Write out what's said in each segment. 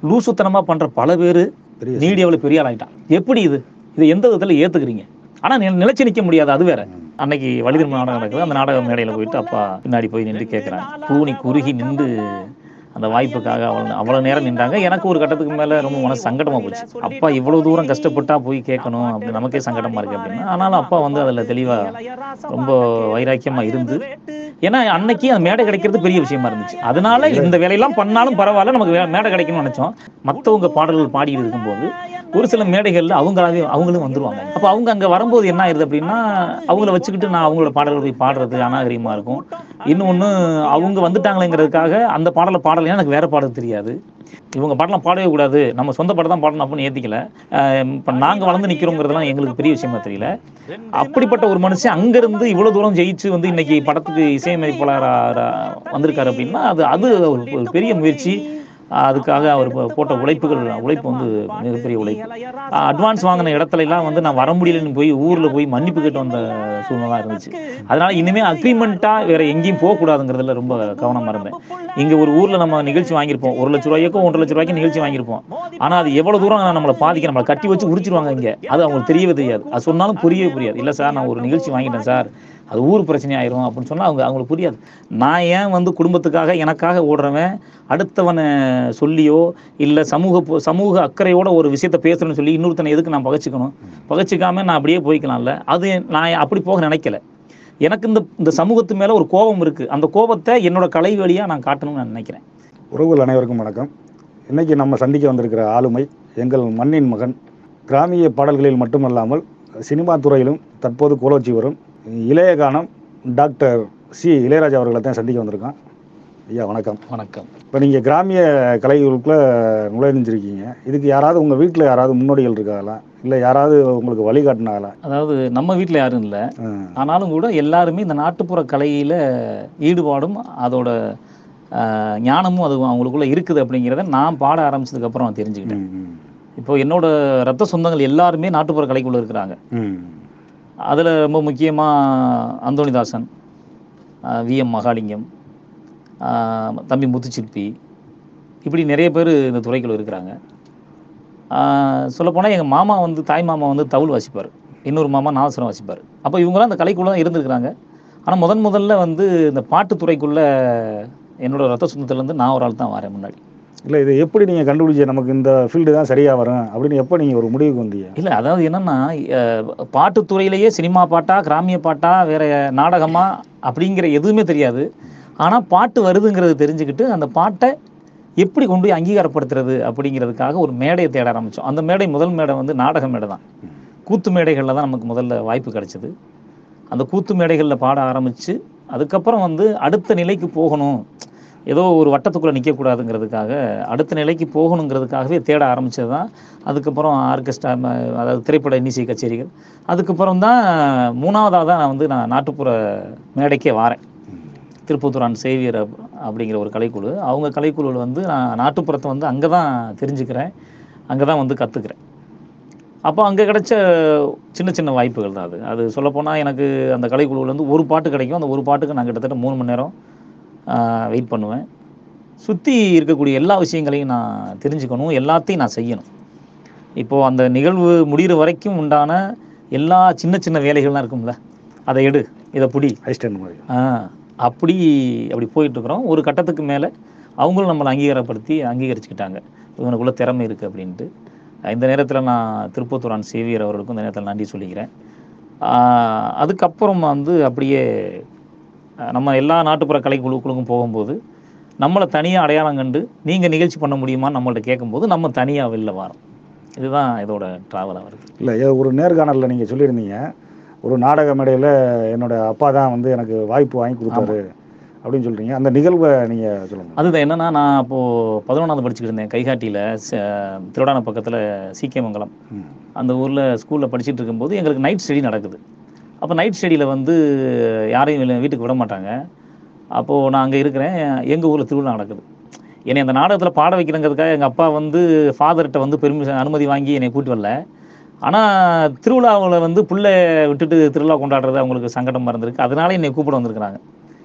லூசுத்தனமாக பண்ணுற பல பேர் பெரிய மீடியாவில் பெரிய ஆள் ஆகிட்டான் எப்படி இது இதை எந்த விதத்தில் ஏற்றுக்கிறீங்க ஆனால் நிலைச்சு நிற்க முடியாது அது வேற அன்னைக்கு வலிதிரும்ப நாடகம் நடக்குது அந்த நாடக மேடையில் போயிட்டு அப்பா பின்னாடி போய் நின்று கேட்குறாங்க பூனி குறுகி நின்று அந்த வாய்ப்புக்காக அவ்வளோ அவ்வளோ நேரம் நின்றாங்க எனக்கு ஒரு கட்டத்துக்கு மேலே ரொம்ப மனசு சங்கடமாக போச்சு அப்பா இவ்வளோ தூரம் கஷ்டப்பட்டா போய் கேட்கணும் அப்படி நமக்கே சங்கடமாக இருக்கு அப்படின்னா ஆனாலும் அப்பா வந்து அதில் தெளிவாக ரொம்ப வைராக்கியமாக இருந்து ஏன்னா அன்னைக்கு அந்த மேடை கிடைக்கிறது பெரிய விஷயமா இருந்துச்சு அதனால இந்த வேலையெல்லாம் பண்ணாலும் பரவாயில்ல நமக்கு வே- மேடை கிடைக்கும்னு நினைச்சோம் மற்றவங்க பாடல்கள் பாடி இருக்கும்போது ஒரு சில மேடைகள்ல அவங்களாவே அவங்களும் வந்துருவாங்க அப்போ அவங்க அங்க வரும்போது என்ன ஆயிருது அப்படின்னா அவங்கள வச்சுக்கிட்டு நான் அவங்களோட பாடல்கள் போய் பாடுறது அநாகரிகமா இருக்கும் இன்னொன்னு அவங்க வந்துட்டாங்களேங்கிறதுக்காக அந்த பாடலை பாடலைன்னா எனக்கு வேற பாடல் தெரியாது இவங்க பாடலாம் பாடவே கூடாது நம்ம சொந்த பாடம் தான் பாடணும் அப்படின்னு ஏத்திக்கல அஹ் இப்ப நாங்க வளர்ந்து நிக்கிறோங்கிறதுலாம் எங்களுக்கு பெரிய விஷயமா தெரியல அப்படிப்பட்ட ஒரு மனுஷன் அங்கிருந்து இவ்வளவு தூரம் ஜெயிச்சு வந்து இன்னைக்கு படத்துக்கு இசையமைப்பாளரா வந்திருக்காரு அப்படின்னா அது அது ஒரு ஒரு பெரிய முயற்சி அதுக்காக அவர் போ- போட்ட உழைப்புகள் உழைப்பு வந்து மிகப்பெரிய உழைப்பு அட்வான்ஸ் வாங்கின இடத்துல எல்லாம் வந்து நான் வர முடியலன்னு போய் ஊர்ல போய் மன்னிப்பு கேட்டு வந்த சூழ்நிலை இருந்துச்சு அதனால இனிமே அக்ரிமெண்ட்டா வேற எங்கேயும் போக கூடாதுங்கிறதுல ரொம்ப கவனமா இருந்தேன் இங்க ஒரு ஊர்ல நம்ம நிகழ்ச்சி வாங்கியிருப்போம் ஒரு லட்ச ரூபாய்க்கோ ஒன்றரை லட்ச ரூபாய்க்கு நிகழ்ச்சி வாங்கியிருப்போம் ஆனா அது எவ்வளவு தூரம் நம்மளை பாதிக்க நம்மளை கட்டி வச்சு உரிச்சிருவாங்க இங்க அது அவங்களுக்கு தெரியவே தெரியாது அது சொன்னாலும் புரியவே புரியாது இல்ல சார் நான் ஒரு நிகழ்ச்சி வாங்கிட்டேன் சார் அது ஊர் பிரச்சனை ஆயிரும் அப்படின்னு சொன்னா அவங்க அவங்களுக்கு புரியாது நான் ஏன் வந்து குடும்பத்துக்காக எனக்காக ஓடுறவன் அடுத்தவனை சொல்லியோ இல்ல சமூக பொ- சமூக அக்கறையோட ஒரு விஷயத்த பேசுறேன்னு சொல்லி இன்னொருத்தனை எதுக்கு நான் பகச்சிக்கணும் பகச்சிக்காம நான் அப்படியே போய்க்கலாம்ல அது நான் அப்படி போக நினைக்கல எனக்கு இந்த இந்த சமூகத்து மேல ஒரு கோபம் இருக்கு அந்த கோபத்தை என்னோட கலை வழியா நான் காட்டணும்னு நான் நினைக்கிறேன் உறவுகள் அனைவருக்கும் வணக்கம் இன்னைக்கு நம்ம சந்திக்க வந்திருக்கிற ஆளுமை எங்கள் மண்ணின் மகன் கிராமிய பாடல்களில் மட்டுமல்லாமல் சினிமா துறையிலும் தற்போது கோலோச்சி வரும் இளைய கானம் டாக்டர் சி இளையராஜா அவர்களை தான் சந்திக்க வந்திருக்கோம் ஐயா வணக்கம் வணக்கம் இப்போ நீங்கள் கிராமிய கலைகளுக்குள்ளே நுழைஞ்சிருக்கீங்க இதுக்கு யாராவது உங்கள் வீட்டில் யாராவது முன்னோடிகள் இருக்காங்களா இல்லை யாராவது உங்களுக்கு வழிகாட்டினாங்களா அதாவது நம்ம வீட்ல யாரும் இல்லை ஆ, ஆனாலும் கூட எல்லாருமே இந்த நாட்டுப்புற கலையில ஈடுபாடும் அதோட ஆஹ், ஞானமும் அது அவங்களுக்குள்ள இருக்குது அப்படிங்கிறத நான் பாட ஆரம்பிச்சதுக்கு அப்புறம் தெரிஞ்சுக்கிட்டேன் ம், ம், இப்போ என்னோட ரத்த சொந்தங்கள் எல்லாருமே நாட்டுப்புற கலைக்குள்ள இருக்கிறாங்க ம், அதுல ரொம்ப முக்கியமா அந்தோணிதாசன் வி எம் மகாலிங்கம் ஆஹ், தம்பி முத்துச்சிற்பி இப்படி நிறைய பேர் இந்த துறைக்குள்ள இருக்கிறாங்க சொல்லப்போனால் எங்கள் மாமா வந்து தாய் மாமா வந்து தவுள் வாசிப்பார் இன்னொரு மாமா நாதஸ்வரம் வாசிப்பார் அப்போ இவங்களாம் அந்த கலைக்குள்ளே தான் இருந்திருக்கிறாங்க ஆனால் முதன் முதல்ல வந்து இந்த பாட்டுத்துறைக்குள்ள என்னோட ரத்த சொந்தத்துலேருந்து நான் ஒரு ஆள் தான் வரேன் முன்னாடி இல்லை இது எப்படி நீங்கள் கண்டுபிடிச்ச நமக்கு இந்த ஃபீல்டு தான் சரியாக வரும் அப்படின்னு எப்போ நீங்கள் ஒரு முடிவுக்கு வந்தீங்க இல்லை அதாவது என்னன்னா அஹ், பாட்டுத்துறையிலேயே சினிமா பாட்டா கிராமிய பாட்டா வேற நாடகமா அப்படிங்கிற எதுவுமே தெரியாது ஆனால் பாட்டு வருதுங்கிறது தெரிஞ்சுக்கிட்டு அந்த பாட்டை எப்படி கொண்டு போய் அங்கீகாரப்படுத்துறது அப்படிங்கிறதுக்காக ஒரு மேடையை தேட ஆரம்பித்தோம் அந்த மேடை முதல் மேடை வந்து நாடக மேடை தான் கூத்து மேடைகளில் தான் நமக்கு முதல்ல வாய்ப்பு கிடைச்சது அந்த கூத்து மேடைகளில் பாட ஆரம்பித்து அதுக்கப்புறம் வந்து அடுத்த நிலைக்கு போகணும் ஏதோ ஒரு வட்டத்துக்குள்ளே நிற்கக்கூடாதுங்கிறதுக்காக அடுத்த நிலைக்கு போகணுங்கிறதுக்காகவே தேட ஆரம்பிச்சது தான் அதுக்கப்புறம் ஆர்கெஸ்ட்ரா ம- அதாவது திரைப்பட இன்னிசை கச்சேரிகள் அதுக்கப்புறம் தான் மூணாவதாக தான் நான் வந்து நான் நாட்டுப்புற மேடைக்கே வாரேன் திருப்பத்தூரான் சேவியர் அப்- அப்படிங்கிற ஒரு கலைக்குழு அவங்க கலைக்குழுவில் வந்து நான் நாட்டுப்புறத்தை வந்து அங்கே தான் தெரிஞ்சுக்கிறேன் அங்கே தான் வந்து கற்றுக்கிறேன் அப்போ அங்கே கிடைச்ச சின்ன சின்ன வாய்ப்புகள் தான் அது அது சொல்லப்போனால் எனக்கு அந்த கலைக்குழுவில் வந்து ஒரு பாட்டு கிடைக்கும் அந்த ஒரு பாட்டுக்கு நான் கிட்டத்தட்ட மூணு மணி நேரம் வெயிட் பண்ணுவேன் சுற்றி இருக்கக்கூடிய எல்லா விஷயங்களையும் நான் தெரிஞ்சுக்கணும் எல்லாத்தையும் நான் செய்யணும் இப்போது அந்த நிகழ்வு முடிகிற வரைக்கும் உண்டான எல்லா சின்ன சின்ன வேலைகள்லாம் இருக்கும்ல அதை எடு இதை புடி ஐஸ்டன் மாதிரி ஆ அப்படி அப்படி போயிட்டு இருக்கிறோம் ஒரு கட்டத்துக்கு மேலே அவங்களும் நம்மளை அங்கீகாரப்படுத்தி அங்கீகரிச்சுக்கிட்டாங்க இவனுக்குள்ள திறமை இருக்குது அப்படின்ட்டு இந்த நேரத்தில் நான் திருப்பத்தூரான் சேவியர் அவர்களுக்கும் இந்த நேரத்தில் நன்றி சொல்லிக்கிறேன் ஆ, அதுக்கப்புறம் வந்து அப்படியே அஹ், நம்ம எல்லா நாட்டுப்புற கலைக்குழுக்களுக்கும் போகும்போது நம்மளை தனியாக அடையாளம் கண்டு நீங்கள் நிகழ்ச்சி பண்ண முடியுமான்னு நம்மள்ட்ட கேட்கும்போது நம்ம தனியாக வெளில வரோம் இதுதான் இதோட ட்ராவலாக வருது இல்லை ஒரு நேர்காணலில் நீங்கள் சொல்லியிருந்தீங்க ஒரு நாடக மேடையில் என்னோட அப்பா தான் வந்து எனக்கு வாய்ப்பு வாங்கி கொடுத்தாரு அப்படின்னு சொல்றீங்க அந்த நிகழ்வை நீங்கள் சொல்லுங்க அதுதான் என்னன்னா நான் அப்போது பதினொன்றாவது படிச்சுக்கிட்டு இருந்தேன் கைகாட்டியில் திருடான பக்கத்தில் சீக்கியமங்கலம் ம். அந்த ஊரில் ஸ்கூலில் படிச்சுட்டு இருக்கும்போது எங்களுக்கு நைட் ஸ்டடி நடக்குது அப்போ நைட் ஸ்டடியில் வந்து யாரையும் வெளில வீட்டுக்கு விட மாட்டாங்க அப்போது நான் அங்கே இருக்கிறேன் எங்கள் ஊரில் திருவிழா நடக்குது என்னை அந்த நாடகத்தில் பாட வைக்கிறங்கிறதுக்காக எங்கள் அப்பா வந்து ஃபாதர்கிட்ட வந்து பெர்மிஷன் அனுமதி வாங்கி என்னை கூட்டி வரல ஆனால் திருவிழாவில் வந்து புள்ளை விட்டுட்டு திருவிழா கொண்டாடுறது அவங்களுக்கு சங்கடமாக இருந்திருக்கு அதனால என்னை கூப்பிட வந்திருக்கிறாங்க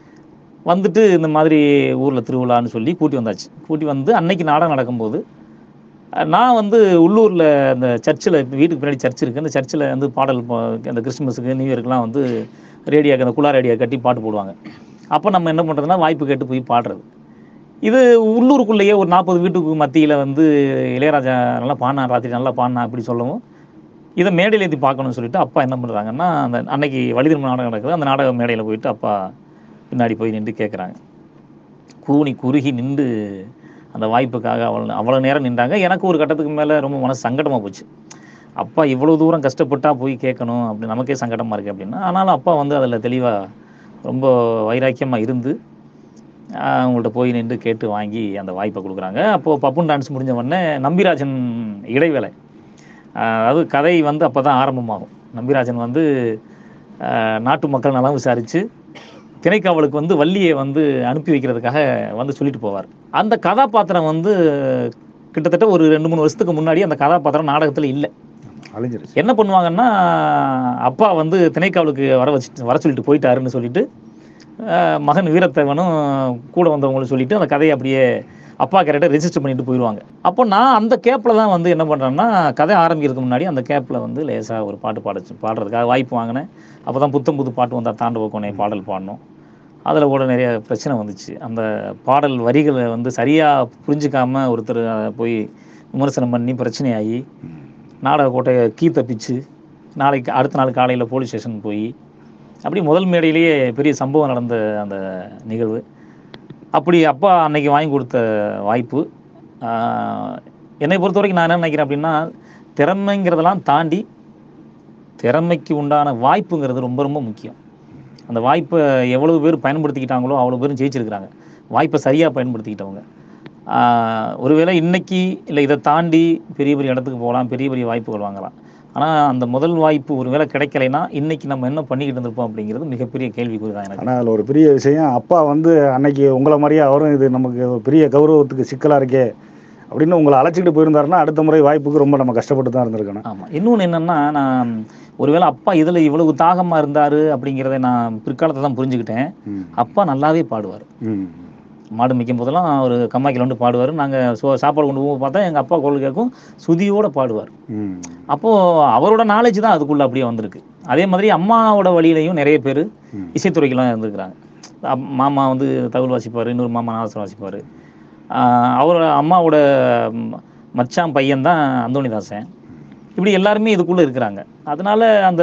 வந்துட்டு இந்த மாதிரி ஊரில் திருவிழான்னு சொல்லி கூட்டி வந்தாச்சு கூட்டி வந்து அன்னைக்கு நாடகம் நடக்கும்போது அஹ் நான் வந்து உள்ளூரில் அந்த சர்ச்சில் வீட்டுக்கு பின்னாடி சர்ச் இருக்குது அந்த சர்ச்சில் வந்து பாடல் பா- அந்த கிறிஸ்மஸுக்கு நியூ இயர்க்குலாம் வந்து ரேடியோக்கு அந்த குலா ரேடியோ கட்டி பாட்டு போடுவாங்க அப்போ நம்ம என்ன பண்ணுறதுனா வாய்ப்பு கேட்டு போய் பாடுறது இது உள்ளூருக்குள்ளேயே ஒரு நாற்பது வீட்டுக்கு மத்தியில் வந்து இளையராஜா நல்லா பாடினா ராத்திரி நல்லா பாடினா அப்படி சொல்லவும் இதை மேடையில் ஏற்றி பார்க்கணும்னு சொல்லிட்டு அப்பா என்ன பண்ணுறாங்கன்னா அந்த அன்னைக்கு வழிதிரும்ப நாடகம் நடக்குது அந்த நாடக மேடையில் போயிட்டு அப்பா பின்னாடி போய் நின்று கேட்குறாங்க கூனி குறுகி நின்று அந்த வாய்ப்புக்காக அவ்வளோ அவ்வளோ நேரம் நின்றாங்க எனக்கு ஒரு கட்டத்துக்கு மேலே ரொம்ப மனசு சங்கடமாக போச்சு அப்பா இவ்வளோ தூரம் கஷ்டப்பட்டா போய் கேட்கணும் அப்படி நமக்கே சங்கடமாக இருக்குது அப்படின்னா ஆனாலும் அப்பா வந்து அதில் தெளிவாக ரொம்ப வைராக்கியமாக இருந்து ஆஹ் அவங்கள்ட்ட போய் நின்று கேட்டு வாங்கி அந்த வாய்ப்பை கொடுக்குறாங்க அப்போது பப்புன் டான்ஸ் முடிஞ்ச உடனே நம்பிராஜன் இடைவேளை ஆஹ் அதாவது கதை வந்து அப்போ தான் ஆரம்பமாகும் நம்பிராஜன் வந்து ஆஹ் நாட்டு மக்கள் நலம் விசாரித்து திணைக்காவலுக்கு வந்து வள்ளியை வந்து அனுப்பி வைக்கிறதுக்காக வந்து சொல்லிட்டு போவார் அந்த கதாபாத்திரம் வந்து கிட்டத்தட்ட ஒரு ரெண்டு மூணு வருஷத்துக்கு முன்னாடி அந்த கதாபாத்திரம் நாடகத்தில் இல்லை அழிஞ்சிருச்சு என்ன பண்ணுவாங்கன்னா அப்பா வந்து திணைக்காவலுக்கு வர வச்சு வர சொல்லிட்டு போயிட்டாருன்னு சொல்லிட்டு ஆஹ் மகன் வீரத்தேவனும் கூட வந்தவங்களும் சொல்லிட்டு அந்த கதையை அப்படியே அப்பா கேரக்டர் ரெஜிஸ்டர் பண்ணிட்டு போயிடுவாங்க அப்போ நான் அந்த கேப்பில் தான் வந்து என்ன பண்ணுறேன்னா கதை ஆரம்பிக்கிறதுக்கு முன்னாடி அந்த கேப்பில் வந்து லேசாக ஒரு பாட்டு பாடச்சு பாடுறதுக்காக வாய்ப்பு வாங்கினேன் அப்போ தான் புத்தம் புது பாட்டு வந்தால் தாண்டவ கோணை பாடல் பாடணும் அதில் கூட நிறைய பிரச்சனை வந்துச்சு அந்த பாடல் வரிகளை வந்து சரியாக புரிஞ்சுக்காம ஒருத்தர் அதை போய் விமர்சனம் பண்ணி பிரச்சனையாகி நாடக கோட்டையை கீ தப்பிச்சு நாளைக்கு அடுத்த நாள் காலையில் போலீஸ் ஸ்டேஷன் போய் அப்படி முதல் மேடையிலேயே பெரிய சம்பவம் நடந்த அந்த நிகழ்வு அப்படி அப்பா அன்னைக்கு வாங்கி கொடுத்த வாய்ப்பு ஆஹ், என்னை பொறுத்த வரைக்கும் நான் என்ன நினைக்கிறேன் அப்படின்னா திறமைங்கிறதெல்லாம் தாண்டி திறமைக்கு உண்டான வாய்ப்புங்கிறது ரொம்ப ரொம்ப முக்கியம் அந்த வாய்ப்பை எவ்வளவு பேர் பயன்படுத்திக்கிட்டாங்களோ அவ்வளோ பேரும் ஜெயிச்சிருக்கிறாங்க வாய்ப்பை சரியாக பயன்படுத்திக்கிட்டவங்க ஆஹ் ஒருவேளை இன்னைக்கு இல்லை இதை தாண்டி பெரிய பெரிய இடத்துக்கு போகலாம் பெரிய பெரிய வாய்ப்புகள் வாங்கலாம் ஆனால் அந்த முதல் வாய்ப்பு ஒருவேளை கிடைக்கலைன்னா இன்னைக்கு நம்ம என்ன பண்ணிக்கிட்டு இருந்திருப்போம் அப்படிங்கிறது மிகப்பெரிய கேள்விக்குறி தான் எனக்கு ஆனால் அதில் ஒரு பெரிய விஷயம் அப்பா வந்து அன்னைக்கு உங்களை மாதிரியே அவரும் இது நமக்கு ஒரு பெரிய கௌரவத்துக்கு சிக்கலாக இருக்கே அப்படின்னு உங்களை அழைச்சிக்கிட்டு போயிருந்தாருன்னா அடுத்த முறை வாய்ப்புக்கு ரொம்ப நம்ம கஷ்டப்பட்டு தான் இருந்திருக்கணும் ஆமாம் இன்னொன்று என்னன்னா நான் ஒருவேளை அப்பா இதில் இவ்வளவு தாகமாக இருந்தார் அப்படிங்கிறத நான் பிற்காலத்தை தான் புரிஞ்சுக்கிட்டேன் ம். அப்பா நல்லாவே பாடுவார் ம். மாடு மேய்க்கும் போதெல்லாம் ஒரு கம்மாக்கில் வந்து பாடுவார் நாங்கள் சோ சாப்பாடு கொண்டு போகும் பார்த்தா எங்கள் அப்பா குரல் கேட்கும் சுதியோட பாடுவார் ம். அப்போது அவரோட நாலேஜ் தான் அதுக்குள்ளே அப்படியே வந்திருக்கு அதே மாதிரி அம்மாவோட வழியிலையும் நிறைய பேர் ம். இசைத்துறைக்கெல்லாம் இருந்திருக்கிறாங்க அப்- மாமா வந்து தவில் வாசிப்பார் இன்னொரு மாமா நாதஸ்வரம் வாசிப்பார் அவரோட அம்மாவோட ம், மச்சான் பையன் தான் அந்தோணிதாசன் இப்படி எல்லாருமே இதுக்குள்ளே இருக்கிறாங்க அதனால அந்த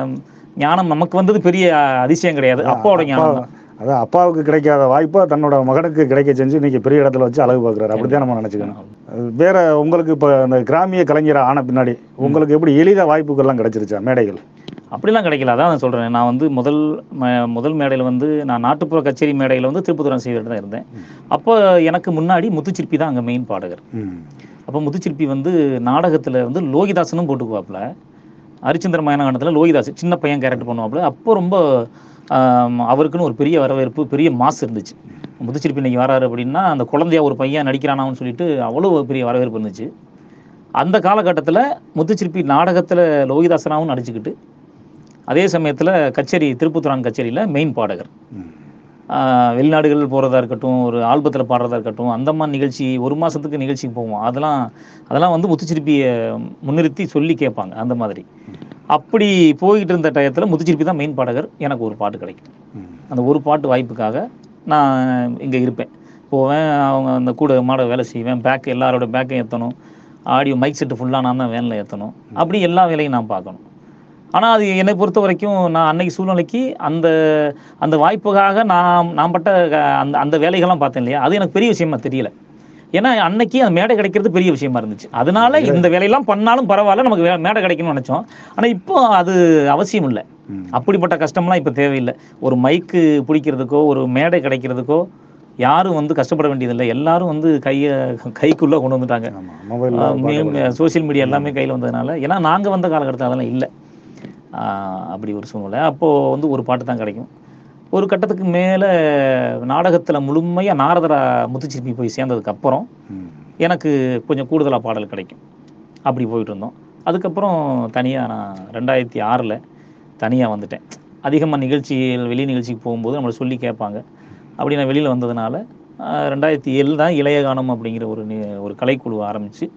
ஞானம் நமக்கு வந்தது பெரிய அதிசயம் கிடையாது அப்பாவோட ஞானம் தான் அதான் அப்பாவுக்கு கிடைக்காத வாய்ப்பை தன்னோட மகனுக்கு கிடைக்க செஞ்சு இன்னைக்கு பெரிய இடத்துல வச்சு அழகு பார்க்குறாரு அப்படிதான் நம்ம நினச்சிக்கணும் வேற உங்களுக்கு இப்போ அந்த கிராமிய கலைஞர் ஆன பின்னாடி உங்களுக்கு எப்படி எளித வாய்ப்புகள்லாம் கிடைச்சிருச்சா மேடைகள் அப்படிலாம் கிடைக்கல அதான் நான் சொல்கிறேன் நான் வந்து முதல் ம- முதல் மேடையில் வந்து நான் நாட்டுப்புற கச்சேரி மேடையில் வந்து திருப்பத்தூரம் செய்துட்டு தான் இருந்தேன் அப்போ எனக்கு முன்னாடி முத்துச்சிற்பி தான் அங்கே மெயின் பாடகர் ம். அப்போ முத்துச்சிற்பி வந்து நாடகத்தில் வந்து லோகிதாசனும் போட்டுக்குவாப்புல ஹரிச்சந்திர மயனகாண்டத்தில் லோகிதாஸ் சின்ன பையன் கேரக்டர் பண்ணுவாப்புல அப்போ ரொம்ப ஆம், அவருக்குன்னு ஒரு பெரிய வரவேற்பு பெரிய மாசு இருந்துச்சு முத்துச்சிற்பி இன்னைக்கு வராரு அப்படின்னா அந்த குழந்தையா ஒரு பையன் நடிக்கிறானான்னு சொல்லிட்டு அவ்வளோ பெரிய வரவேற்பு இருந்துச்சு அந்த காலகட்டத்தில் முத்துச்சிற்பி நாடகத்தில் லோகிதாசனாவும் நடிச்சுக்கிட்டு அதே சமயத்தில் கச்சேரி திருப்புத்துறான் கச்சேரியில் மெயின் பாடகர் ம். ஆஹ் வெளிநாடுகள் போகிறதா இருக்கட்டும் ஒரு ஆல்பத்தில் பாடுறதா இருக்கட்டும் அந்த மாதிரி நிகழ்ச்சி ஒரு மாதத்துக்கு நிகழ்ச்சிக்கு போவோம் அதெல்லாம் அதெல்லாம் வந்து முத்துச்சிருப்பியை முன்னிறுத்தி சொல்லி கேட்பாங்க அந்த மாதிரி அப்படி போய்கிட்டு இருந்த டயத்தில் முத்துச்சிருப்பி தான் மெயின் பாடகர் எனக்கு ஒரு பாட்டு கிடைக்கும் ம். அந்த ஒரு பாட்டு வாய்ப்புக்காக நான் இங்கே இருப்பேன் போவேன் அவங்க அந்த கூட மாட வேலை செய்வேன் பேக் எல்லாரோட பேக்கையும் ஏற்றணும் ஆடியோ மைக் செட்டு ஃபுல்லாக நான் தான் வேனில் ஏற்றணும் அப்படி எல்லா வேலையும் நான் பார்க்கணும் ஆனால் அது என்னை பொறுத்த வரைக்கும் நான் அன்னைக்கு சூழ்நிலைக்கு அந்த அந்த வாய்ப்புக்காக நான் நான் பட்ட க- அந்த அந்த வேலைகள்லாம் பார்த்தேன் இல்லையா அது எனக்கு பெரிய விஷயமா தெரியல ஏன்னா அன்னைக்கு அந்த மேடை கிடைக்கிறது பெரிய விஷயமா இருந்துச்சு அதனால இந்த வேலையெல்லாம் பண்ணாலும் பரவாயில்ல நமக்கு வே- மேடை கிடைக்கும்னு நினைச்சோம் ஆனால் இப்போ அது அவசியம் இல்லை ம். அப்படிப்பட்ட கஷ்டம்லாம் இப்போ தேவையில்லை ஒரு மைக்கு பிடிக்கிறதுக்கோ ஒரு மேடை கிடைக்கிறதுக்கோ யாரும் வந்து கஷ்டப்பட வேண்டியதில்லை எல்லாரும் வந்து கையை கைக்குள்ளே கொண்டு வந்துட்டாங்க ஆமா மொபைல் சோஷியல் மீடியா எல்லாமே கையில் வந்ததுனால ஏன்னா நாங்கள் வந்த காலகட்டத்தில் அதெல்லாம் இல்லை ஆஹ் அப்படி ஒரு சூழ்நிலை அப்போது வந்து ஒரு பாட்டு தான் கிடைக்கும் ஒரு கட்டத்துக்கு மேலே நாடகத்தில் முழுமையாக நாரதரா முத்துச்சிற்பி போய் சேர்ந்ததுக்கு அப்புறம் எனக்கு கொஞ்சம் கூடுதலாக பாடல் கிடைக்கும் அப்படி போயிட்டு இருந்தோம் அதுக்கப்புறம் தனியாக நான் ரெண்டாயிரத்தி ஆறில் தனியாக வந்துட்டேன் அதிகமாக நிகழ்ச்சிகள் வெளி நிகழ்ச்சிக்கு போகும்போது நம்மளை சொல்லி கேட்பாங்க அப்படி நான் வெளியில் வந்ததுனால ஆஹ் ரெண்டாயிரத்தி ஏழு தான் இளைய கானம் அப்படிங்கிற ஒரு நி- ஒரு கலைக்குழு ஆரம்பித்து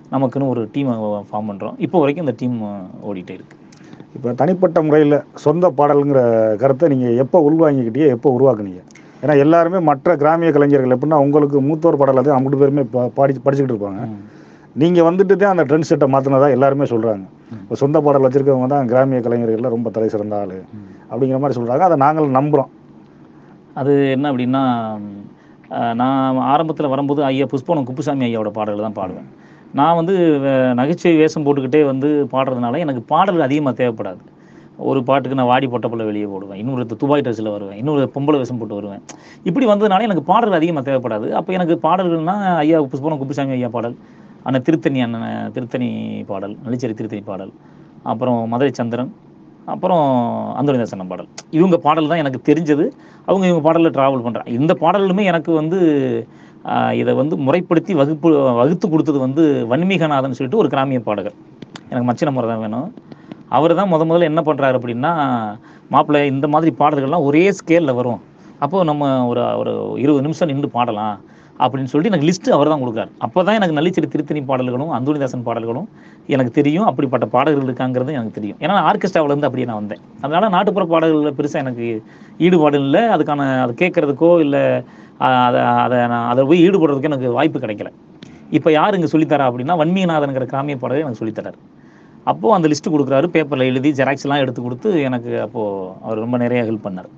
நமக்குன்னு ஒரு டீம் ஃபார்ம் பண்ணுறோம் இப்போ வரைக்கும் இந்த டீம் ஓடிட்டே இருக்கு இப்போ தனிப்பட்ட முறையில் சொந்த பாடலுங்கிற கருத்தை நீங்கள் எப்போ உள்வாங்கிக்கிட்டீங்க எப்போ உருவாக்குனீங்க ஏன்னா எல்லாருமே மற்ற கிராமிய கலைஞர்கள் எப்படின்னா உங்களுக்கு மூத்தோர் பாடல் தான் அம்பது பேருமே பா- பாடி படிச்சுக்கிட்டு இருப்பாங்க ம். நீங்கள் வந்துட்டு தான் அந்த ட்ரெண்ட் செட்டை மாற்றினதா எல்லாருமே சொல்கிறாங்க இப்போ சொந்த பாடல் வச்சுருக்கவங்க தான் கிராமிய கலைஞர்களில் ரொம்ப தலை சிறந்த ஆள் அப்படிங்கிற மாதிரி சொல்கிறாங்க அதை நாங்கள் நம்புகிறோம் அது என்ன அப்படின்னா ம், அஹ், நான் ஆரம்பத்தில் வரும்போது ஐயா புஷ்பவனம் குப்புசாமி ஐயாவோட பாடல்கள் தான் பாடுவேன் நான் வந்து வே- நகைச்சுவை வேஷம் போட்டுக்கிட்டே வந்து பாடுறதுனால எனக்கு பாடல் அதிகமாக தேவைப்படாது ஒரு பாட்டுக்கு நான் வாடி பொட்டப்பில் வெளியே போடுவேன் இன்னொரு துபாய் ட்ரெஸ்ஸில் வருவேன் இன்னொரு பொம்பளை வேஷம் போட்டு வருவேன் இப்படி வந்ததுனால எனக்கு பாடல் அதிகமாக தேவைப்படாது அப்போ எனக்கு பாடல்கள்னா ஐயா புஷ்பவனம் குப்புசாமி ஐயா பாடல் அண்ணன் திருத்தணி அண்ணன் திருத்தணி பாடல் நளிச்சேரி திருத்தணி பாடல் அப்புறம் மதுரை சந்திரன் அப்புறம் அந்தோனிதாசன் பாடல் இவங்க பாடல் தான் எனக்கு தெரிஞ்சது அவங்க இவங்க பாடலில் ட்ராவல் பண்ணுறாங்க இந்த பாடலுமே எனக்கு வந்து ஆஹ், இதை வந்து முறைப்படுத்தி வகுப்பு வகுத்து கொடுத்தது வந்து வன்மீகநாதன் சொல்லிட்டு ஒரு கிராமிய பாடகர் எனக்கு மச்சின முறை தான் வேணும் அவர் தான் முத முதல்ல என்ன பண்ணுறாரு அப்படின்னா மாப்பிள்ளை இந்த மாதிரி பாடல்கள்லாம் ஒரே ஸ்கேலில் வரும் அப்போ நம்ம ஒரு ஒரு இருபது நிமிஷம் நின்று பாடலாம் அப்படின்னு சொல்லிட்டு எனக்கு லிஸ்ட்டு அவர் தான் கொடுக்குறாரு அப்போ தான் எனக்கு நல்லிச்சேரி திருத்தணி பாடல்களும் அந்தோனிதாசன் பாடல்களும் எனக்கு தெரியும் அப்படிப்பட்ட பாடல்கள் இருக்காங்கிறது எனக்கு தெரியும் ஏன்னா ஆர்கெஸ்ட்ராவில் இருந்து அப்படியே நான் வந்தேன் அதனால நாட்டுப்புற பாடல்களில் பெருசாக எனக்கு ஈடுபாடு இல்லை அதுக்கான அது கேட்கறதுக்கோ இல்லை அதை அதை நான் அதை போய் ஈடுபடுறதுக்கு எனக்கு வாய்ப்பு கிடைக்கல இப்போ யார் இங்கே சொல்லித்தரா அப்படின்னா வன்மீகநாதனுங்கிற கிராமிய பாடகர் எனக்கு சொல்லித்தராரு அப்போது அந்த லிஸ்ட்டு கொடுக்குறாரு பேப்பரில் எழுதி ஜெராக்ஸ்லாம் எடுத்து கொடுத்து எனக்கு அப்போது அவர் ரொம்ப நிறைய ஹெல்ப் பண்ணார்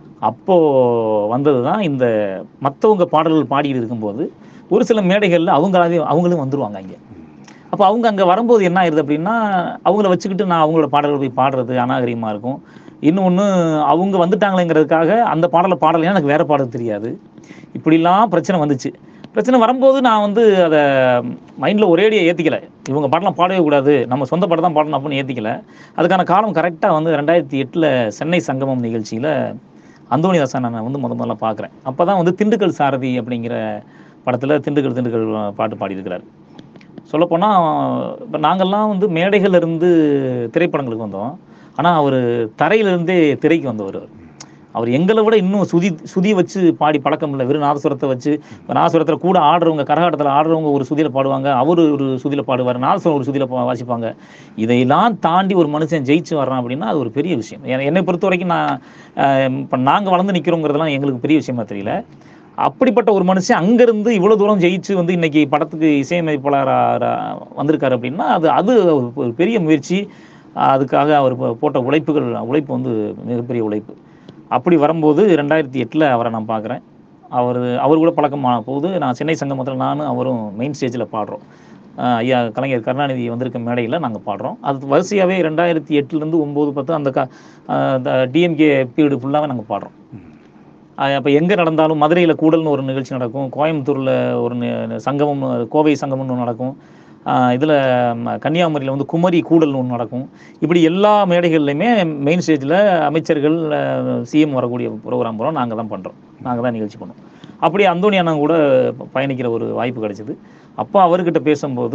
அப்போது வந்தது தான் இந்த மற்றவங்க பாடல்கள் பாடிட்டு இருக்கும்போது ஒரு சில மேடைகளில் அவங்களாவே அவங்களும் வந்துருவாங்க அங்கே அப்போ அவங்க அங்கே வரும்போது என்ன ஆயிருது அப்படின்னா அவங்கள வச்சுக்கிட்டு நான் அவங்களோட பாடல்கள் போய் பாடுறது அநாகரிகமாக இருக்கும் இன்னொன்று அவங்க வந்துட்டாங்களேங்கிறதுக்காக அந்த பாடலை பாடலைன்னா எனக்கு வேற பாடல் தெரியாது இப்படிலாம் பிரச்சனை வந்துச்சு பிரச்சனை வரும்போது நான் வந்து அதை மைண்டில் ஒரேடியாக ஏற்றிக்கல இவங்க பாடலாம் பாடவே கூடாது நம்ம சொந்த பாடம் தான் பாடணும் அப்படின்னு ஏற்றிக்கல அதுக்கான காலம் கரெக்டாக வந்து ரெண்டாயிரத்தி எட்டில் சென்னை சங்கமம் நிகழ்ச்சியில் அந்தோணிதாசன் நான் வந்து முத முதல்ல பார்க்குறேன் அப்போ தான் வந்து திண்டுக்கல் சாரதி அப்படிங்கிற படத்தில் திண்டுக்கல் திண்டுக்கல் பாட்டு பாடியிருக்கிறார் சொல்லப்போனால் இப்போ நாங்கள்லாம் வந்து மேடைகள்ல இருந்து திரைப்படங்களுக்கு வந்தோம் ஆனால் அவர் தரையிலிருந்தே திரைக்கு வந்தவர் அவர் அவர் எங்களை விட இன்னும் சுதி சுதி வச்சு பாடி பழக்கம் இல்லை வெறும் நாதஸ்வரத்தை வச்சு இப்போ நாதஸ்வரத்தில் கூட ஆடுறவங்க கரகாட்டத்தில் ஆடுறவங்க ஒரு சுதியில் பாடுவாங்க அவர் ஒரு சுதியில் பாடுவார் நாதஸ்வரம் ஒரு சுதியில் வாசிப்பாங்க இதையெல்லாம் தாண்டி ஒரு மனுஷன் ஜெயிச்சு வர்றான் அப்படின்னா அது ஒரு பெரிய விஷயம் என- என்னை பொறுத்த வரைக்கும் நான் இப்போ நாங்கள் வளர்ந்து நிற்கிறோங்கிறதெல்லாம் எங்களுக்கு பெரிய விஷயமா தெரியல அப்படிப்பட்ட ஒரு மனுஷன் அங்கேருந்து இவ்வளோ தூரம் ஜெயிச்சு வந்து இன்னைக்கு படத்துக்கு இசையமைப்பாளராக வந்திருக்காரு அப்படின்னா அது அது ஒரு- ஒரு பெரிய முயற்சி அதுக்காக அவர் போ- போட்ட உழைப்புகள் உழைப்பு வந்து மிகப்பெரிய உழைப்பு அப்படி வரும்போது ரெண்டாயிரத்தி எட்டில் அவரை நான் பார்க்குறேன் அவர் அவர் கூட பழக்கமான போது நான் சென்னை சங்கமத்தில் நானும் அவரும் மெயின் ஸ்டேஜில் பாடுறோம் ஆஹ் ஐயா கலைஞர் கருணாநிதி வந்திருக்க மேடையில் நாங்கள் பாடுறோம் அது வரிசையாகவே ரெண்டாயிரத்தி எட்டுலேருந்து ஒம்பது பத்து அந்த க டிஎம்கே பீரியடு ஃபுல்லாகவே நாங்கள் பாடுறோம் அப்போ எங்கே நடந்தாலும் மதுரையில் கூடல்னு ஒரு நிகழ்ச்சி நடக்கும் கோயம்புத்தூரில் ஒரு நி- சங்கமம் கோவை சங்கமம்னு ஒன்று நடக்கும் இதில் கன்னியாகுமரியில் வந்து குமரி கூடல்னு ஒன்று நடக்கும் இப்படி எல்லா மேடைகள்லையுமே மெயின் ஸ்டேஜில் அமைச்சர்கள் சிஎம் வரக்கூடிய ப்ரோக்ராம் பூரா நாங்கள் தான் பண்ணுறோம் நாங்கள் தான் நிகழ்ச்சி பண்ணுவோம் அப்படி அந்தோணி அண்ணன் கூட பயணிக்கிற ஒரு வாய்ப்பு கிடைச்சிது அப்போ அவர்கிட்ட பேசும்போது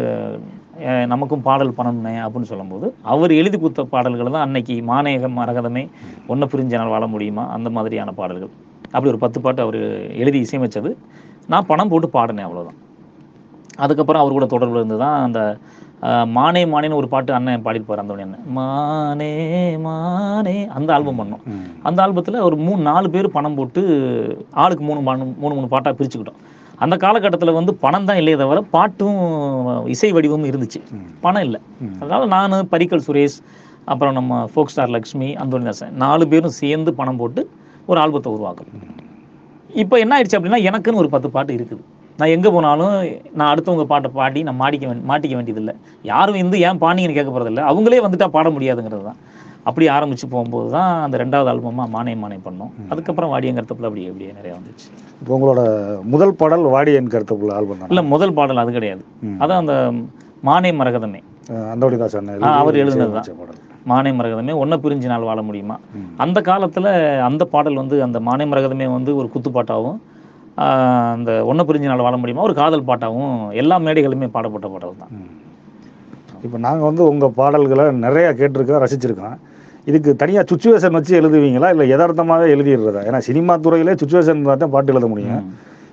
அஹ், நமக்கும் பாடல் பண்ணணுனே அப்படின்னு சொல்லும்போது அவர் எழுதி கொடுத்த பாடல்கள் தான் அன்னைக்கு மானேகம் மரகதமே ஒன்றை பிரிஞ்சனால் வாழ முடியுமா அந்த மாதிரியான பாடல்கள் அப்படி ஒரு பத்து பாட்டு அவர் எழுதி இசையமைச்சது நான் பணம் போட்டு பாடினேன் அவ்வளவுதான் அதுக்கப்புறம் அவர் கூட தொடர்புல இருந்து தான் அந்த அஹ், மானே மானேன்னு ஒரு பாட்டு அண்ணன் பாடியிருப்பார் அந்த அண்ணன் மானே மானே அந்த ஆல்பம் பண்ணோம் அந்த ஆல்பத்தில் ஒரு மூணு நாலு பேர் பணம் போட்டு ஆளுக்கு மூணு மூணு மூணு மூணு பாட்டாக பிரிச்சுக்கிட்டோம் அந்த காலகட்டத்தில் வந்து பணம் தான் இல்லையே தவிர பாட்டும் இசை வடிவமும் இருந்துச்சு பணம் இல்லை அதனால நான் பரிக்கல் சுரேஷ் அப்புறம் நம்ம ஃபோக் ஸ்டார் லக்ஷ்மி அந்தோனிதாசன் நாலு பேரும் சேர்ந்து பணம் போட்டு ஒரு ஆல்பத்தை உருவாக்கணும் இப்போ என்ன ஆயிடுச்சு அப்படின்னா எனக்குன்னு ஒரு பத்து பாட்டு இருக்குது நான் எங்கே போனாலும் நான் அடுத்தவங்க பாட்டை பாடி நான் மாட்டிக்க வேண்டி மாட்டிக்க வேண்டியதில்லை யாரும் வந்து ஏன் பாண்டிங்கன்னு கேட்க போகிறதில்ல அவங்களே வந்துட்டா பாட முடியாதுங்கிறது தான் அப்படி ஆரம்பிச்சு போகும்போது தான் அந்த ரெண்டாவது ஆல்பமாக மானே மானே பண்ணோம் அதுக்கப்புறம் வாடியங்கிறதுக்குள்ள அப்படியே அப்படியே நிறையா வந்துச்சு இப்போ உங்களோட முதல் பாடல் வாடி என் கருத்துப்புள்ள ஆல்பம் தான் இல்லை முதல் பாடல் அது கிடையாது ம். அதான் அந்த மானே மரகதமே அந்தோடிதாசன் ஆ, அவர் எழுதினது தான். பாடல் மானே மரகதமே ஒன்றை பிரிஞ்சு நாள் வாழ முடியுமா ம். அந்த காலத்தில் அந்த பாடல் வந்து அந்த மானே மரகதமே வந்து ஒரு குத்துப்பாட்டாகவும் ஆஹ், அந்த ஒன்றை பிரிஞ்சு நாள் வாழ முடியுமா ஒரு காதல் பாட்டாகவும் எல்லா மேடைகளுமே பாடப்பட்ட பாடல் தான் இப்போ நாங்கள் வந்து உங்கள் பாடல்களை நிறையா கேட்டிருக்கோம் ரசிச்சிருக்கோம் இதுக்கு தனியாக சுச்சுவேஷன் வச்சு எழுதுவீங்களா இல்லை யதார்த்தமாகவே எழுதிடுறதா ஏன்னா சினிமா துறையிலே சுச்சுவேஷன் தான் பாட்டு எழுத முடியும்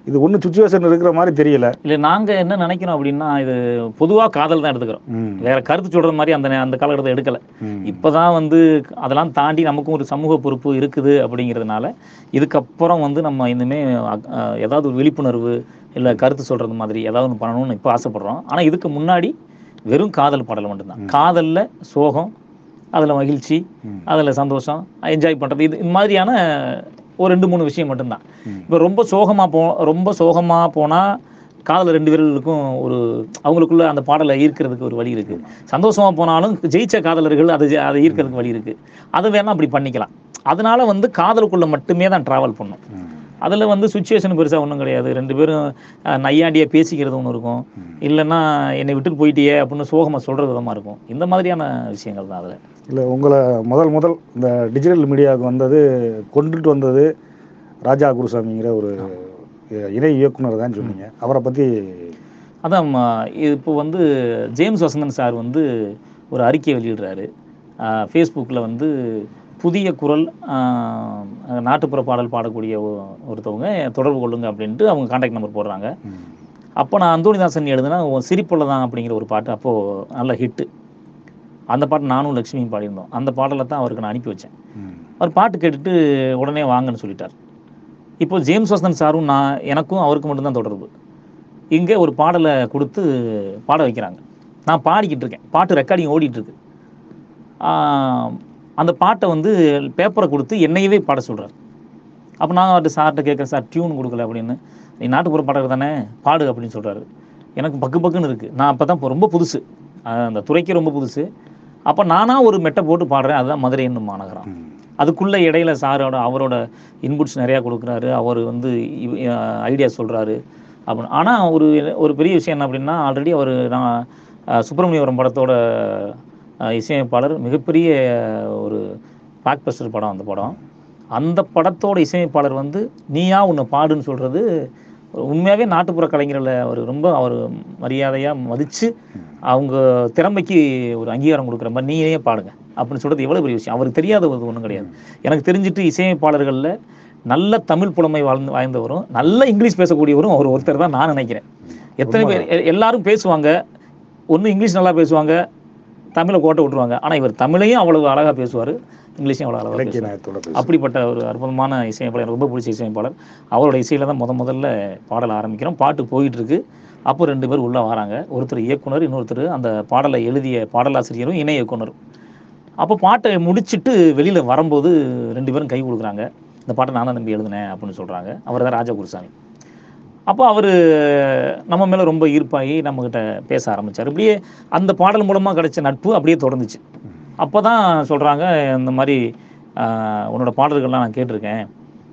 இது ஒன்றும் சுச்சுவேஷன் இருக்கிற மாதிரி தெரியல இல்லை நாங்கள் என்ன நினைக்கிறோம் அப்படின்னா இது பொதுவாக காதல் தான் எடுத்துக்கிறோம் ம், வேற கருத்து சொல்கிற மாதிரி அந்த நே- அந்த காலகட்டத்தை எடுக்கலை ம், இப்போதான் வந்து அதெல்லாம் தாண்டி நமக்கும் ஒரு சமூக பொறுப்பு இருக்குது அப்படிங்கிறதுனால இதுக்கப்புறம் வந்து நம்ம இனிமே அ- அஹ் ஏதாவது ஒரு விழிப்புணர்வு இல்லை கருத்து சொல்கிறது மாதிரி ஏதாவது ஒன்று பண்ணணும்னு இப்போ ஆசைப்படுறோம் ஆனால் இதுக்கு முன்னாடி வெறும் காதல் பாடல் மட்டும்தான் காதலில் சோகம் அதில் மகிழ்ச்சி ம். அதில் சந்தோஷம் என்ஜாய் பண்ணுறது இது இந்த மாதிரியான ஒரு ரெண்டு மூணு விஷயம் மட்டும்தான் ம். இப்போ ரொம்ப சோகமாக போ ரொம்ப சோகமாக போனால் காதல் ரெண்டு பேர்களுக்கும் ஒரு அவங்களுக்குள்ள அந்த பாடலை ஈர்க்கிறதுக்கு ஒரு வழி இருக்கு சந்தோஷமா போனாலும் ஜெயிச்ச காதலர்கள் அதை ஜெ- அதை ஈர்க்கிறதுக்கு வழி இருக்கு அதை வேணா அப்படி பண்ணிக்கலாம் அதனால வந்து காதலுக்குள்ள மட்டுமே தான் டிராவல் பண்ணும் ம், அதில் வந்து சுச்சுவேஷன் பெருசாக ஒன்றும் கிடையாது ரெண்டு பேரும் அஹ், நையாண்டியா பேசிக்கிறது ஒன்று இருக்கும் இல்லைன்னா என்னை விட்டுட்டு போயிட்டியே அப்படின்னு சோகமாக சொல்கிறது விதமாக இருக்கும் இந்த மாதிரியான விஷயங்கள் தான் அதில் இல்லை உங்களை முதல் முதல் இந்த டிஜிட்டல் மீடியாவுக்கு வந்தது கொண்டுட்டு வந்தது ராஜா குருசாமிங்கிற ஒரு இணை இயக்குனர் தான் சொன்னீங்க அவரை பற்றி அதான் ம, இப்போ வந்து ஜேம்ஸ் வசந்தன் சார் வந்து ஒரு அறிக்கையை வெளியிடுறாரு ஃபேஸ்புக்கில் வந்து புதிய குரல் ஆஹ், நாட்டுப்புற பாடல் பாடக்கூடிய ஒ- ஒருத்தவங்க தொடர்பு கொள்ளுங்க அப்படின்ட்டு அவங்க காண்டாக்ட் நம்பர் போடுறாங்க அப்போ நான் அந்தோணிதாசன் எழுதுனா உன் சிரிப்புள்ள தான் அப்படிங்கிற ஒரு பாட்டு அப்போது நல்ல ஹிட்டு அந்த பாட்டு நானும் லட்சுமியும் பாடியிருந்தோம் அந்த பாடலை தான் அவருக்கு நான் அனுப்பி வச்சேன் அவர் பாட்டு கேட்டுட்டு உடனே வாங்கன்னு சொல்லிட்டார் இப்போ ஜேம்ஸ் வசந்தன் சாரும் நான் எனக்கும் அவருக்கு மட்டும்தான் தொடர்பு இங்கே ஒரு பாடலை கொடுத்து பாட வைக்கிறாங்க நான் பாடிக்கிட்டு இருக்கேன் பாட்டு ரெக்கார்டிங் ஓடிட்டு இருக்கு ஆஹ் அந்த பாட்டை வந்து பேப்பரை கொடுத்து என்னையவே பாட சொல்றாரு அப்போ நான் அவர்கிட்ட சார்கிட்ட கேட்குறேன் சார் டியூன் கொடுக்கல அப்படின்னு நீ நாட்டுப்புற பாடகர் தானே பாடு அப்படின்னு சொல்றாரு எனக்கு பக்கு பக்குன்னு இருக்கு நான் அப்போ தான் ரொம்ப புதுசு ஆஹ் அந்த துறைக்கு ரொம்ப புதுசு அப்போ நானா ஒரு மெட்டை போட்டு பாடுறேன் அதுதான் மதுரை என்னும் மாநகரம் அதுக்குள்ள இடையில சாரோட அவரோட இன்புட்ஸ் நிறையா கொடுக்குறாரு அவர் வந்து ஐடியா சொல்றாரு அப்படின்னு ஆனால் ஒரு ஒரு பெரிய விஷயம் என்ன அப்படின்னா ஆல்ரெடி அவர் நான் அஹ், சுப்பிரமணியபுரம் படத்தோட அஹ், இசையமைப்பாளர் மிகப்பெரிய ஒரு பாக்பஸ்டர் படம் அந்த படம் அந்த படத்தோட இசையமைப்பாளர் வந்து நீயா உன்னை பாடுன்னு சொல்றது உண்மையாகவே நாட்டுப்புற கலைஞர்களை அவர் ரொம்ப அவர் மரியாதையாக மதித்து அவங்க திறமைக்கு ஒரு அங்கீகாரம் கொடுக்குற மாதிரி நீயே பாடுங்க அப்படின்னு சொல்றது எவ்வளவு பெரிய விஷயம் அவருக்கு தெரியாத ஒரு ஒன்றும் கிடையாது எனக்கு தெரிஞ்சிட்டு இசையமைப்பாளர்களில் நல்ல தமிழ் புலமை வாழ்ந்து வாய்ந்தவரும் நல்ல இங்கிலீஷ் பேசக்கூடியவரும் அவர் ஒருத்தர் தான் நான் நினைக்கிறேன் எத்தனை பேர் எ- எல்லாரும் பேசுவாங்க ஒன்று இங்கிலீஷ் நல்லா பேசுவாங்க தமிழை கோட்டை விட்டுருவாங்க ஆனால் இவர் தமிழையும் அவ்வளவு அழகாக பேசுவார் இங்கிலீஷையும் அவ்வளோ அழகாக இலக்கிய பேசுவார் நயத்தோட பேசு. அப்படிப்பட்ட ஒரு அற்புதமான இசையமைப்பாளர் எனக்கு ரொம்ப பிடிச்ச இசையமைப்பாளர் அவரோட இசையில தான் முத முதல்ல பாடல் ஆரம்பிக்கிறோம் பாட்டு போயிட்டு இருக்கு அப்போ ரெண்டு பேர் உள்ள வராங்க ஒருத்தர் இயக்குனர் இன்னொருத்தர் அந்த பாடலை எழுதிய பாடலாசிரியரும் இணை இயக்குனரும் அப்போ பாட்டை முடிச்சிட்டு வெளியில வரும்போது ரெண்டு பேரும் கை கொடுக்குறாங்க இந்த பாட்டை நான் தான் நம்பி எழுதினேன் அப்படின்னு சொல்றாங்க அவர் தான் ராஜா குருசாமி அப்போ அவர் நம்ம மேல ரொம்ப ஈர்ப்பாகி நம்மக்கிட்ட பேச ஆரம்பிச்சார் இப்படியே அந்த பாடல் மூலமா கிடைச்ச நட்பு அப்படியே தொடர்ந்துச்சு அப்போ தான் சொல்கிறாங்க இந்த மாதிரி ஆஹ், உன்னோட பாடல்கள்லாம் நான் கேட்டிருக்கேன்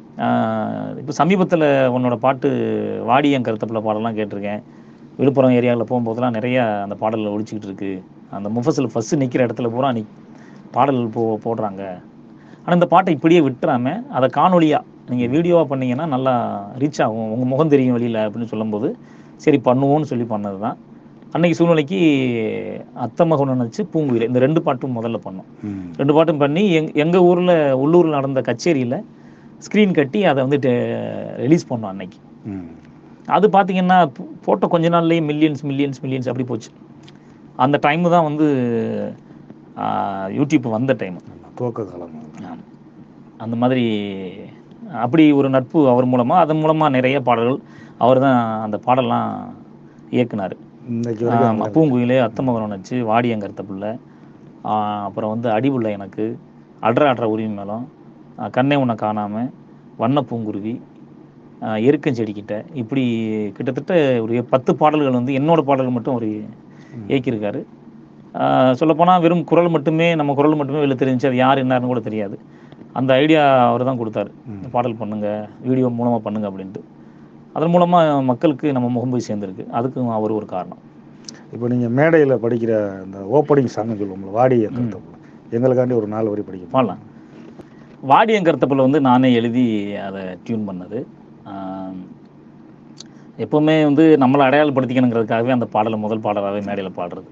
இப்போ சமீபத்தில் உன்னோட பாட்டு வாடி என் கருத்தப்பில் பாடலாம் கேட்டிருக்கேன் விழுப்புரம் ஏரியாவில் போகும்போதெல்லாம் நிறைய அந்த பாடல் ஒழிச்சிக்கிட்டு இருக்கு அந்த முஃபஸில் ஃபஸ்ட்டு நிற்கிற இடத்துல பூரா நீ பாடல் போ போடுறாங்க ஆனால் இந்த பாட்டை இப்படியே விட்டுறாம அதை காணொலியாக நீங்கள் வீடியோவாக பண்ணீங்கன்னா நல்லா ரீச் ஆகும் உங்கள் முகம் தெரியும் வெளியில் அப்படின்னு சொல்லும்போது சரி பண்ணுவோம்னு சொல்லி பண்ணது தான் அன்னைக்கு சூழ்நிலைக்கு அத்தை மகன் நினச்சி பூங்குயில் இந்த ரெண்டு பாட்டும் முதல்ல பண்ணோம் ம். ரெண்டு பாட்டும் பண்ணி எங் எங்கள் ஊரில் உள்ளூரில் நடந்த கச்சேரியில் ஸ்க்ரீன் கட்டி அதை வந்துட்டு ரிலீஸ் பண்ணோம் அன்னைக்கு ம். அது பார்த்தீங்கன்னா போ- போட்ட கொஞ்ச நாள்லயே மில்லியன்ஸ் மில்லியன்ஸ் மில்லியன்ஸ் அப்படி போச்சு அந்த டைம் தான் வந்து ஆஹ், யூடியூப் வந்த டைம் ஆமா, துவக்க காலம் அந்த மாதிரி அப்படி ஒரு நட்பு அவர் மூலமாக அதன் மூலமாக நிறைய பாடல்கள் அவர் தான் அந்த பாடல்லாம் இயக்குனார் இன்னைக்கு வரைக்கும் ஆமா, பூங்குயிலே அத்தமகனம் வச்சு வாடியங்கருத்த பிள்ளை அப்புறம் வந்து அடிபுள்ள எனக்கு அட்ர அட்ர உரிமை மேளம் ஆ, கண்ணே உன்னை காணாம வண்ண பூங்குருவி ஆ, எருக்கஞ்செடிக்கிட்ட இப்படி கிட்டத்தட்ட ஒரு பத்து பாடல்கள் வந்து என்னோட பாடல்கள் மட்டும் ஒரு இயக்கியிருக்காரு சொல்லப்போனால் வெறும் குரல் மட்டுமே நம்ம குரல் மட்டுமே வெளில தெரிஞ்சு அது யார் என்னாருன்னு கூட தெரியாது அந்த ஐடியா அவர் தான் கொடுத்தாரு இந்த பாடல் பண்ணுங்க வீடியோ மூலமாக பண்ணுங்க அப்படின்ட்டு அதன் மூலமாக மக்களுக்கு நம்ம முகம் போய் சேர்ந்துருக்கு அதுக்கும் அவர் ஒரு காரணம் இப்போ நீங்கள் மேடையில் படிக்கிற இந்த ஓப்பனிங் சாங்னு சொல்லுவோம்ல வாடி கருத்தப்பல எங்களுக்காண்டி ஒரு நாலு வரி படிக்க பாடலாம் வாடியங்கருத்தப்பில் வந்து நானே எழுதி அதை டியூன் பண்ணது ஆம், எப்பவுமே வந்து நம்மளை அடையாளப்படுத்திக்கணுங்கிறதுக்காகவே அந்த பாடலை முதல் பாடலாகவே மேடையில் பாடுறது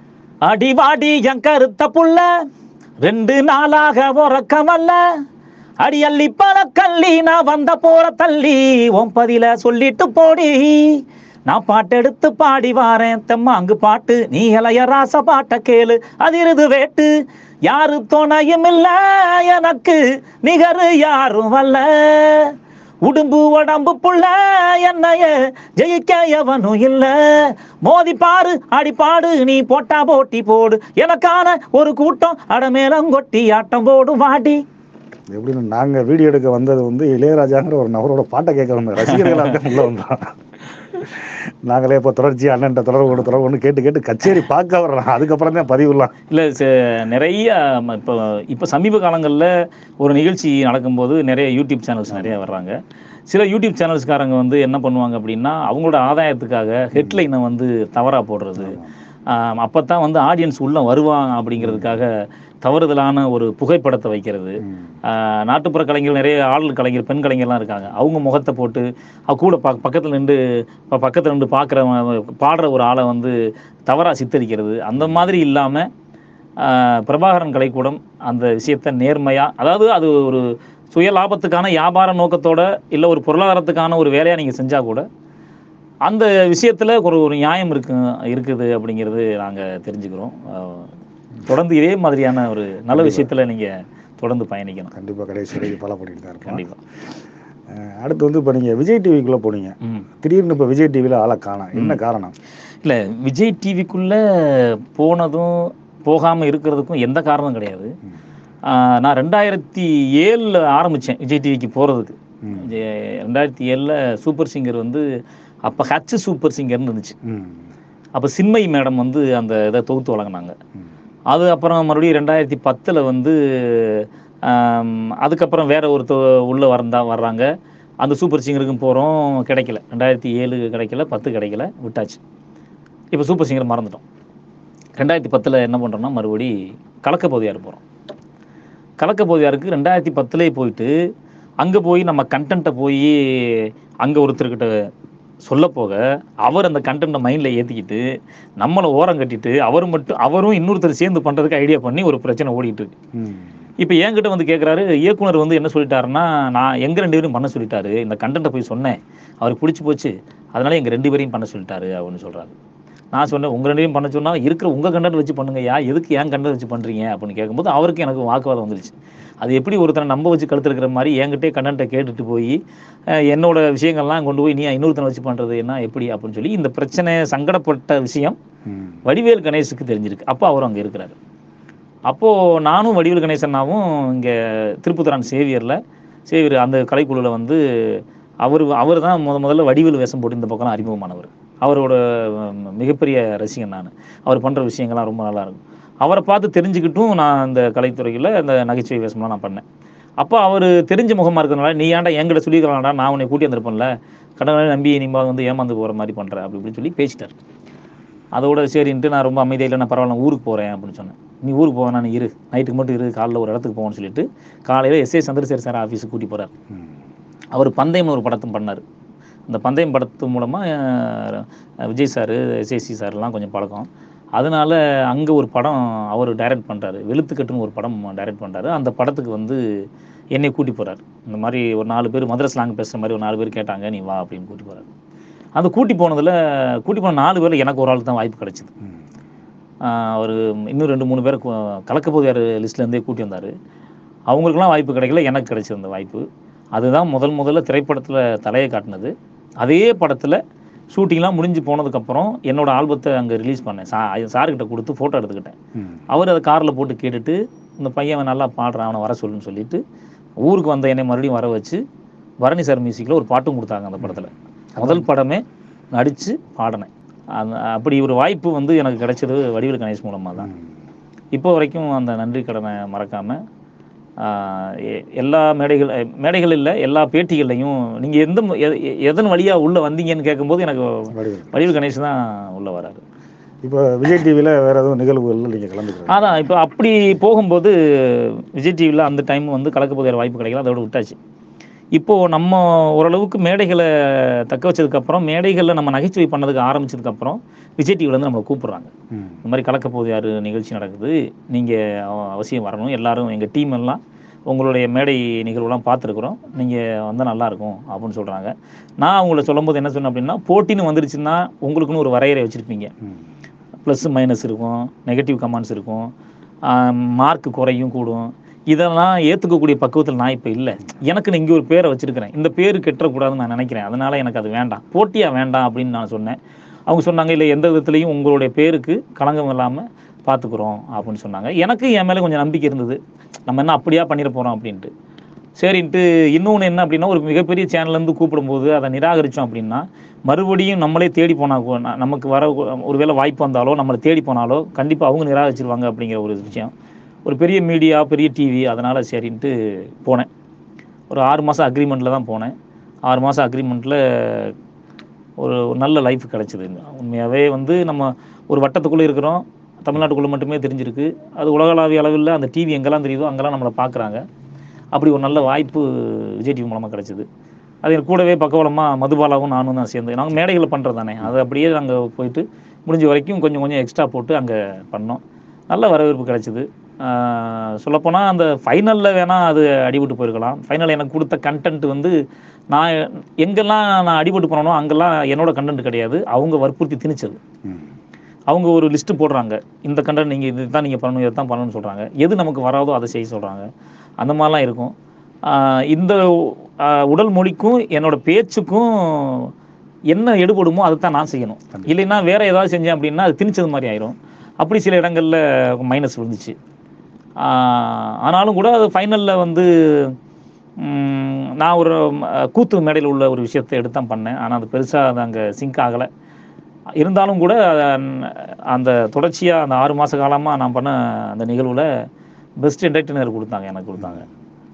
அடி வாடி என் கருத்த புள்ள ரெண்டு நாளாக உறக்கமல்ல அடி அள்ளி பல கள்ளி நான் வந்த போற தள்ளி உன் பதில சொல்லிட்டு போடி நான் பாட்டெடுத்து பாடி வாரேன் தெம்மாங்கு பாட்டு நீ இளைய ராச பாட்ட கேளு அதிருது வேட்டு யாரு துணையும் இல்ல எனக்கு நிகரு யாரும் வல்ல உடும்பு உடம்பு புள்ள என்னைய ஜெயிக்க எவனும் இல்ல மோதி பாரு அடி பாடு நீ போட்டா போட்டி போடு எனக்கான ஒரு கூட்டம் அடமேலங்கொட்டி ஆட்டம் போடும் வாடி எப்படின்னு நாங்க வீடியோ எடுக்க வந்தது வந்து இளையராஜாங்கிற ஒரு நபரோட பாட்டை கேட்க வந்த ரசிகர்களாக தான் உள்ள வந்தோம் நாங்களே இப்போ தொடர்ச்சி அண்ணன்ட்ட தொடர்பு கொண்டு தொடர்பு கொண்டு கேட்டு கேட்டு கச்சேரி பார்க்க வர்றோம் அதுக்கப்புறம் தான் பதிவுலாம் இல்லை நிறைய ம- இப்போ இப்போ சமீப காலங்களில் ஒரு நிகழ்ச்சி நடக்கும்போது நிறைய யூடியூப் சேனல்ஸ் நிறைய வர்றாங்க சில யூடியூப் சேனல்ஸ்காரங்க வந்து என்ன பண்ணுவாங்க அப்படின்னா அவங்களோட ஆதாயத்துக்காக ஹெட்லைனை வந்து தவறாக போடுறது அப்போ தான் வந்து ஆடியன்ஸ் உள்ளே வருவாங்க அப்படிங்கிறதுக்காக தவறுதலான ஒரு புகைப்படத்தை வைக்கிறது ஆஹ் நாட்டுப்புற கலைஞர் நிறைய ஆள் கலைஞர் பெண் கலைஞர்லாம் இருக்காங்க அவங்க முகத்தை போட்டு அவ கூட ப பக்கத்தில் நின்று இப்போ பக்கத்தில் நின்று பார்க்குற பாடுற ஒரு ஆளை வந்து தவறாக சித்தரிக்கிறது அந்த மாதிரி இல்லாமல் பிரபாகரன் கலைக்கூடம் அந்த விஷயத்தை நேர்மையாக அதாவது அது ஒரு சுய லாபத்துக்கான வியாபார நோக்கத்தோட இல்லை ஒரு பொருளாதாரத்துக்கான ஒரு வேலையாக நீங்கள் செஞ்சால் கூட அந்த விஷயத்தில் ஒரு ஒரு நியாயம் இருக்கு இருக்குது அப்படிங்கிறது நாங்கள் தெரிஞ்சுக்கிறோம் ஆஹ் தொடர்ந்து இதே மாதிரியான ஒரு நல்ல விஷயத்தில் நீங்கள் தொடர்ந்து பயணிக்கணும் கண்டிப்பா கடைசி வரைக்கும் ஃபாலோ பண்ணிட்டு தான் இருப்போம் கண்டிப்பாக அஹ் அடுத்து வந்து இப்போ நீங்க விஜய் டிவிக்குள்ள போனீங்க ம் திடீர்னு இப்போ விஜய் டிவியில் ஆளை காணோம் என்ன காரணம் இல்லை விஜய் டிவிக்குள்ளே போனதும் போகாமல் இருக்கிறதுக்கும் எந்த காரணமும் கிடையாது ம். ஆஹ் நான் ரெண்டாயிரத்தி ஏழில் ஆரம்பித்தேன் விஜய் டிவிக்கு போகிறதுக்கு ம். ரெண்டாயிரத்தி ஏழில் சூப்பர் சிங்கர் வந்து அப்போ ஹச் சூப்பர் சிங்கர்னு இருந்துச்சு ம். அப்போ சின்மயி மேடம் வந்து அந்த இதை தொகுத்து வழங்கினாங்க ம். அது அப்புறம் மறுபடியும் ரெண்டாயிரத்தி பத்தில் வந்து ஆம், அதுக்கப்புறம் வேற ஒரு தொ- உள்ள வரந்தா வர்றாங்க அந்த சூப்பர் சிங்கருக்கும் போகிறோம் கிடைக்கல ரெண்டாயிரத்தி ஏழு கிடைக்கல பத்து கிடைக்கல விட்டாச்சு இப்போ சூப்பர் சிங்கர் மறந்துட்டோம் ரெண்டாயிரத்தி பத்தில் என்ன பண்ணுறோம்னா மறுபடி கலக்க போதியார் போகிறோம் கலக்க போதியாருக்கு ரெண்டாயிரத்தி பத்துலேயே போயிட்டு அங்கே போய் நம்ம கண்டென்ட்டை போய் அங்கே ஒருத்தர்கிட்ட சொல்ல போக அவர் அந்த கண்டென்ட்டை மைண்டில் ஏற்றிக்கிட்டு நம்மளை ஓரம் கட்டிட்டு அவர் மட்டும் அவரும் இன்னொருத்தர் சேர்ந்து பண்ணுறதுக்கு ஐடியா பண்ணி ஒரு பிரச்சனை ஓடிட்டு இருக்கு ம். இப்போ என்கிட்ட வந்து கேட்குறாரு இயக்குனர் வந்து என்ன சொல்லிட்டாருன்னா நான் எங்கள் ரெண்டு பேரும் பண்ண சொல்லிட்டாரு இந்த கண்டென்ட்டை போய் சொன்னேன் அவருக்கு பிடிச்சி போச்சு அதனால எங்கள் ரெண்டு பேரையும் பண்ண சொல்லிட்டாரு அப்படின்னு சொல்கிறாரு நான் சொன்னேன் உங்கள் ரெண்டு பேரும் பண்ண சொன்னால் இருக்கிற உங்கள் கண்டென்ட் வச்சு பண்ணுங்கய்யா எதுக்கு ஏன் கண்டென்ட் வச்சு பண்ணுறீங்க அப்படின்னு கேட்கும்போது அவருக்கு எனக்கு வாக்குவாதம் வந்துருச்சு அது எப்படி ஒருத்தனை நம்ப வச்சு கழுத்துருக்கிற மாதிரி என்கிட்டே கண்டென்ட்டை கேட்டுட்டு போய் அஹ், என்னோட விஷயங்கள்லாம் கொண்டு போய் நீ இன்னொருத்தனை வச்சு பண்ணுறது என்ன எப்படி அப்படின்னு சொல்லி இந்த பிரச்சனை சங்கடப்பட்ட விஷயம் ம். வடிவேல் கணேஷுக்கு தெரிஞ்சிருக்கு அப்போ அவர் அங்கே இருக்கிறாரு அப்போது நானும் வடிவேல் கணேசனாவும் இங்கே திருப்புத்தரான் சேவியரில் சேவியர் அந்த கலைக்குழுவில் வந்து அவர் அவர் தான் முத முதல்ல வடிவேல் வேஷம் போட்டு இந்த பக்கம் அறிமுகமானவர் அவரோட ம், மிகப்பெரிய ரசிகன் நான் அவர் பண்ணுற விஷயங்கள்லாம் ரொம்ப நல்லா இருக்கும் அவரை பார்த்து தெரிஞ்சுக்கிட்டும் நான் இந்த கலைத்துறையில் அந்த நகைச்சுவை வேஷம்லாம் நான் பண்ணேன் அப்போ அவர் தெரிஞ்ச முகமாக இருக்கிறதுனால நீ ஏன்டா என்கிட்ட சொல்லியிருக்கலாம்டா நான் உன்னை கூட்டி வந்திருப்பேன்ல கடவுளை நம்பி நீ வந்து ஏமாந்து போகிற மாதிரி பண்ணுற அப்படி இப்படின்னு சொல்லி பேசிட்டார் அதோட சரின்ட்டு நான் ரொம்ப அமைதியாக இல்லை நான் பரவாயில்ல நான் ஊருக்கு போகிறேன் அப்படின்னு சொன்னேன் நீ ஊருக்கு போவேன் நான் இரு நைட்டுக்கு மட்டும் இரு காலைல ஒரு இடத்துக்கு போவேன்னு சொல்லிட்டு காலையில் எஸ்ஏ சந்திரசேகர் சார் ஆஃபீஸுக்கு கூட்டி போகிறார் ம். அவர் பந்தயம்னு ஒரு படத்தும் பண்ணார் அந்த பந்தயம் படத்து மூலமாக விஜய் சார் எஸ்ஏசி சார்லாம் கொஞ்சம் பழக்கம் அதனால அங்கே ஒரு படம் அவர் டைரக்ட் பண்ணுறாரு வெளுத்துக்கட்டுன்னு ஒரு படம் டைரக்ட் பண்ணுறாரு அந்த படத்துக்கு வந்து என்னை கூட்டி போகிறார் இந்த மாதிரி ஒரு நாலு பேர் மதுரை ஸ்லாங் பேசுகிற மாதிரி ஒரு நாலு பேர் கேட்டாங்க நீ வா அப்படின்னு கூட்டி போகிறாரு அந்த கூட்டி போனதில் கூட்டி போன நாலு பேரில் எனக்கு ஒரு ஆளுக்கு தான் வாய்ப்பு கிடைச்சிது ம். அவர் இன்னும் ரெண்டு மூணு பேரை கலக்க போதியார் லிஸ்ட்லேருந்தே கூட்டி வந்தார் அவங்களுக்குலாம் வாய்ப்பு கிடைக்கல எனக்கு கிடைச்சிருந்த வாய்ப்பு அதுதான் முதல் முதல்ல திரைப்படத்தில் தலையை காட்டினது அதே படத்தில் ஷூட்டிங்லாம் முடிஞ்சு போனதுக்கப்புறம் என்னோட ஆல்பத்தை அங்கே ரிலீஸ் பண்ணேன் சா சார்கிட்ட கொடுத்து ஃபோட்டோ எடுத்துக்கிட்டேன் ம். அவர் அதை காரில் போட்டு கேட்டுட்டு இந்த பையன் அவன் நல்லா பாடுறான் அவனை வர சொல்லுன்னு சொல்லிட்டு ஊருக்கு வந்த என்னை மறுபடியும் வர வச்சு பரணி சார் மியூசிக்கில் ஒரு பாட்டும் கொடுத்தாங்க அந்த படத்தில் முதல் படமே நடித்து பாடினேன் அந்த அப்படி ஒரு வாய்ப்பு வந்து எனக்கு கிடைச்சது வடிவேல் கணேஷ் மூலமாக தான் ம். இப்போ வரைக்கும் அந்த நன்றி கடனை மறக்காமல் எல்லா மேடைகள் அஹ், மேடைகள் இல்லை எல்லா பேட்டிகள்லையும் நீங்கள் எந்த மு- எ- எ- எதன் வழியாக உள்ளே வந்தீங்கன்னு கேட்கும்போது எனக்கு வடிவேல். வடிவேல் கணேஷ் தான் உள்ளே வராரு இப்போ விஜய் டிவியில் வேற எதுவும் நிகழ்வுகள்ல நீங்க கலந்துக்கிறீங்க அதான் இப்போ அப்படி போகும்போது விஜய் டிவியில் அந்த டைம் வந்து கலக்க போகிற வாய்ப்பு கிடைக்கல அதோட விட்டாச்சு இப்போது நம்ம ஓரளவுக்கு மேடைகளை தக்க வச்சதுக்கப்புறம் மேடைகளில் நம்ம நகைச்சுவை பண்ணதுக்கு ஆரம்பிச்சதுக்கப்புறம் விஜய் டிவிலேருந்து நம்மளை கூப்பிடுறாங்க ம். இந்த மாதிரி கலக்க போகுது யாரு நிகழ்ச்சி நடக்குது நீங்கள் அவசியம் வரணும் எல்லாரும் எங்கள் டீம் எல்லாம் உங்களுடைய மேடை நிகழ்வுலாம் பார்த்துருக்குறோம் நீங்கள் வந்தால் நல்லாயிருக்கும் அப்படின்னு சொல்கிறாங்க நான் அவங்கள சொல்லும்போது என்ன சொன்னேன் அப்படின்னா போட்டின்னு வந்துருச்சுன்னா உங்களுக்குன்னு ஒரு வரையறை வச்சுருப்பீங்க ம். ப்ளஸ் மைனஸ் இருக்கும் நெகட்டிவ் கமெண்ட்ஸ் இருக்கும் மார்க் குறையும் கூடும் இதெல்லாம் ஏற்றுக்கக்கூடிய பக்குவத்தில் நான் இப்போ இல்லை எனக்கு இங்கே ஒரு பேரை வச்சிருக்கிறேன் இந்த பேர் கெட்டக்கூடாதுன்னு நான் நினைக்கிறேன் அதனால எனக்கு அது வேண்டாம் போட்டியாக வேண்டாம் அப்படின்னு நான் சொன்னேன் அவங்க சொன்னாங்க இல்லை எந்த விதத்துலையும் உங்களுடைய பேருக்கு களங்கம் இல்லாமல் பார்த்துக்குறோம் அப்படின்னு சொன்னாங்க எனக்கு என் மேலே கொஞ்சம் நம்பிக்கை இருந்தது நம்ம என்ன அப்படியா பண்ணிட போகிறோம் அப்படின்ட்டு சரின்ட்டு இன்னொன்று என்ன அப்படின்னா ஒரு மிகப்பெரிய சேனல்லேருந்து கூப்பிடும்போது அதை நிராகரித்தோம் அப்படின்னா மறுபடியும் நம்மளே தேடி போனால் கூட ந- நமக்கு வர ஒருவேளை வாய்ப்பு வந்தாலோ நம்மளை தேடி போனாலோ கண்டிப்பாக அவங்க நிராகரிச்சிருவாங்க அப்படிங்கிற ஒரு விஷயம் ஒரு பெரிய மீடியா பெரிய டிவி அதனால் சரின்ட்டு போனேன் ஒரு ஆறு மாதம் அக்ரிமெண்ட்டில் தான் போனேன் ஆறு மாதம் அக்ரிமெண்ட்டில் ஒரு ஒரு நல்ல லைஃப் கிடச்சிது உண்மையாகவே வந்து நம்ம ஒரு வட்டத்துக்குள்ளே இருக்கிறோம் தமிழ்நாட்டுக்குள்ளே மட்டுமே தெரிஞ்சிருக்கு அது உலகளாவிய அளவில் அந்த டிவி எங்கெல்லாம் தெரியுதோ அங்கெல்லாம் நம்மளை பார்க்குறாங்க அப்படி ஒரு நல்ல வாய்ப்பு விஜய் டிவி மூலமாக கிடச்சிது அது எனக்கு கூடவே பக்கவலமாக மதுபாலாவும் நானும் தான் சேர்ந்து நாங்கள் மேடைகளில் பண்ணுறது தானே அது அப்படியே நாங்கள் போயிட்டு முடிஞ்ச வரைக்கும் கொஞ்சம் கொஞ்சம் எக்ஸ்ட்ரா போட்டு அங்கே பண்ணோம் நல்ல வரவேற்பு கிடச்சிது சொல்லப்போனால் அந்த ஃபைனலில் வேணால் அது அடிபட்டு போயிருக்கலாம் ஃபைனல் எனக்கு கொடுத்த கண்டென்ட் வந்து நான் எங்கெல்லாம் நான் அடிபட்டு போனனோ அங்கெல்லாம் என்னோட கண்டென்ட் கிடையாது அவங்க வற்புறுத்தி திணிச்சது ம். அவங்க ஒரு லிஸ்ட்டு போடுறாங்க இந்த கண்டென்ட் நீங்கள் இது தான் நீங்கள் பண்ணணும் இதை தான் பண்ணணும்னு சொல்கிறாங்க எது நமக்கு வராதோ அதை செய்ய சொல்கிறாங்க அந்த மாதிரிலாம் இருக்கும் ஆஹ் இந்த ஆஹ் உடல் மொழிக்கும் என்னோட பேச்சுக்கும் என்ன எடுபடுமோ அதை தான் நான் செய்யணும் கண்டிப்பா. இல்லைன்னா வேற ஏதாவது செஞ்சேன் அப்படின்னா அது திணிச்சது மாதிரி ஆயிரும் அப்படி சில இடங்கள்ல மைனஸ் விழுந்துச்சு ஆஹ் ஆனாலும் கூட அது ஃபைனலில் வந்து ம், நான் ஒரு ம், கூத்து மேடையில் உள்ள ஒரு விஷயத்தை எடுத்து தான் பண்ணேன் ஆனால் அது பெருசாக அது அங்கே சிங்க் ஆகலை இருந்தாலும் கூட அஹ், அந்த தொடர்ச்சியாக அந்த ஆறு மாத காலமாக நான் பண்ண அந்த நிகழ்வில் பெஸ்ட் என்டர்டைனர் கொடுத்தாங்க எனக்கு கொடுத்தாங்க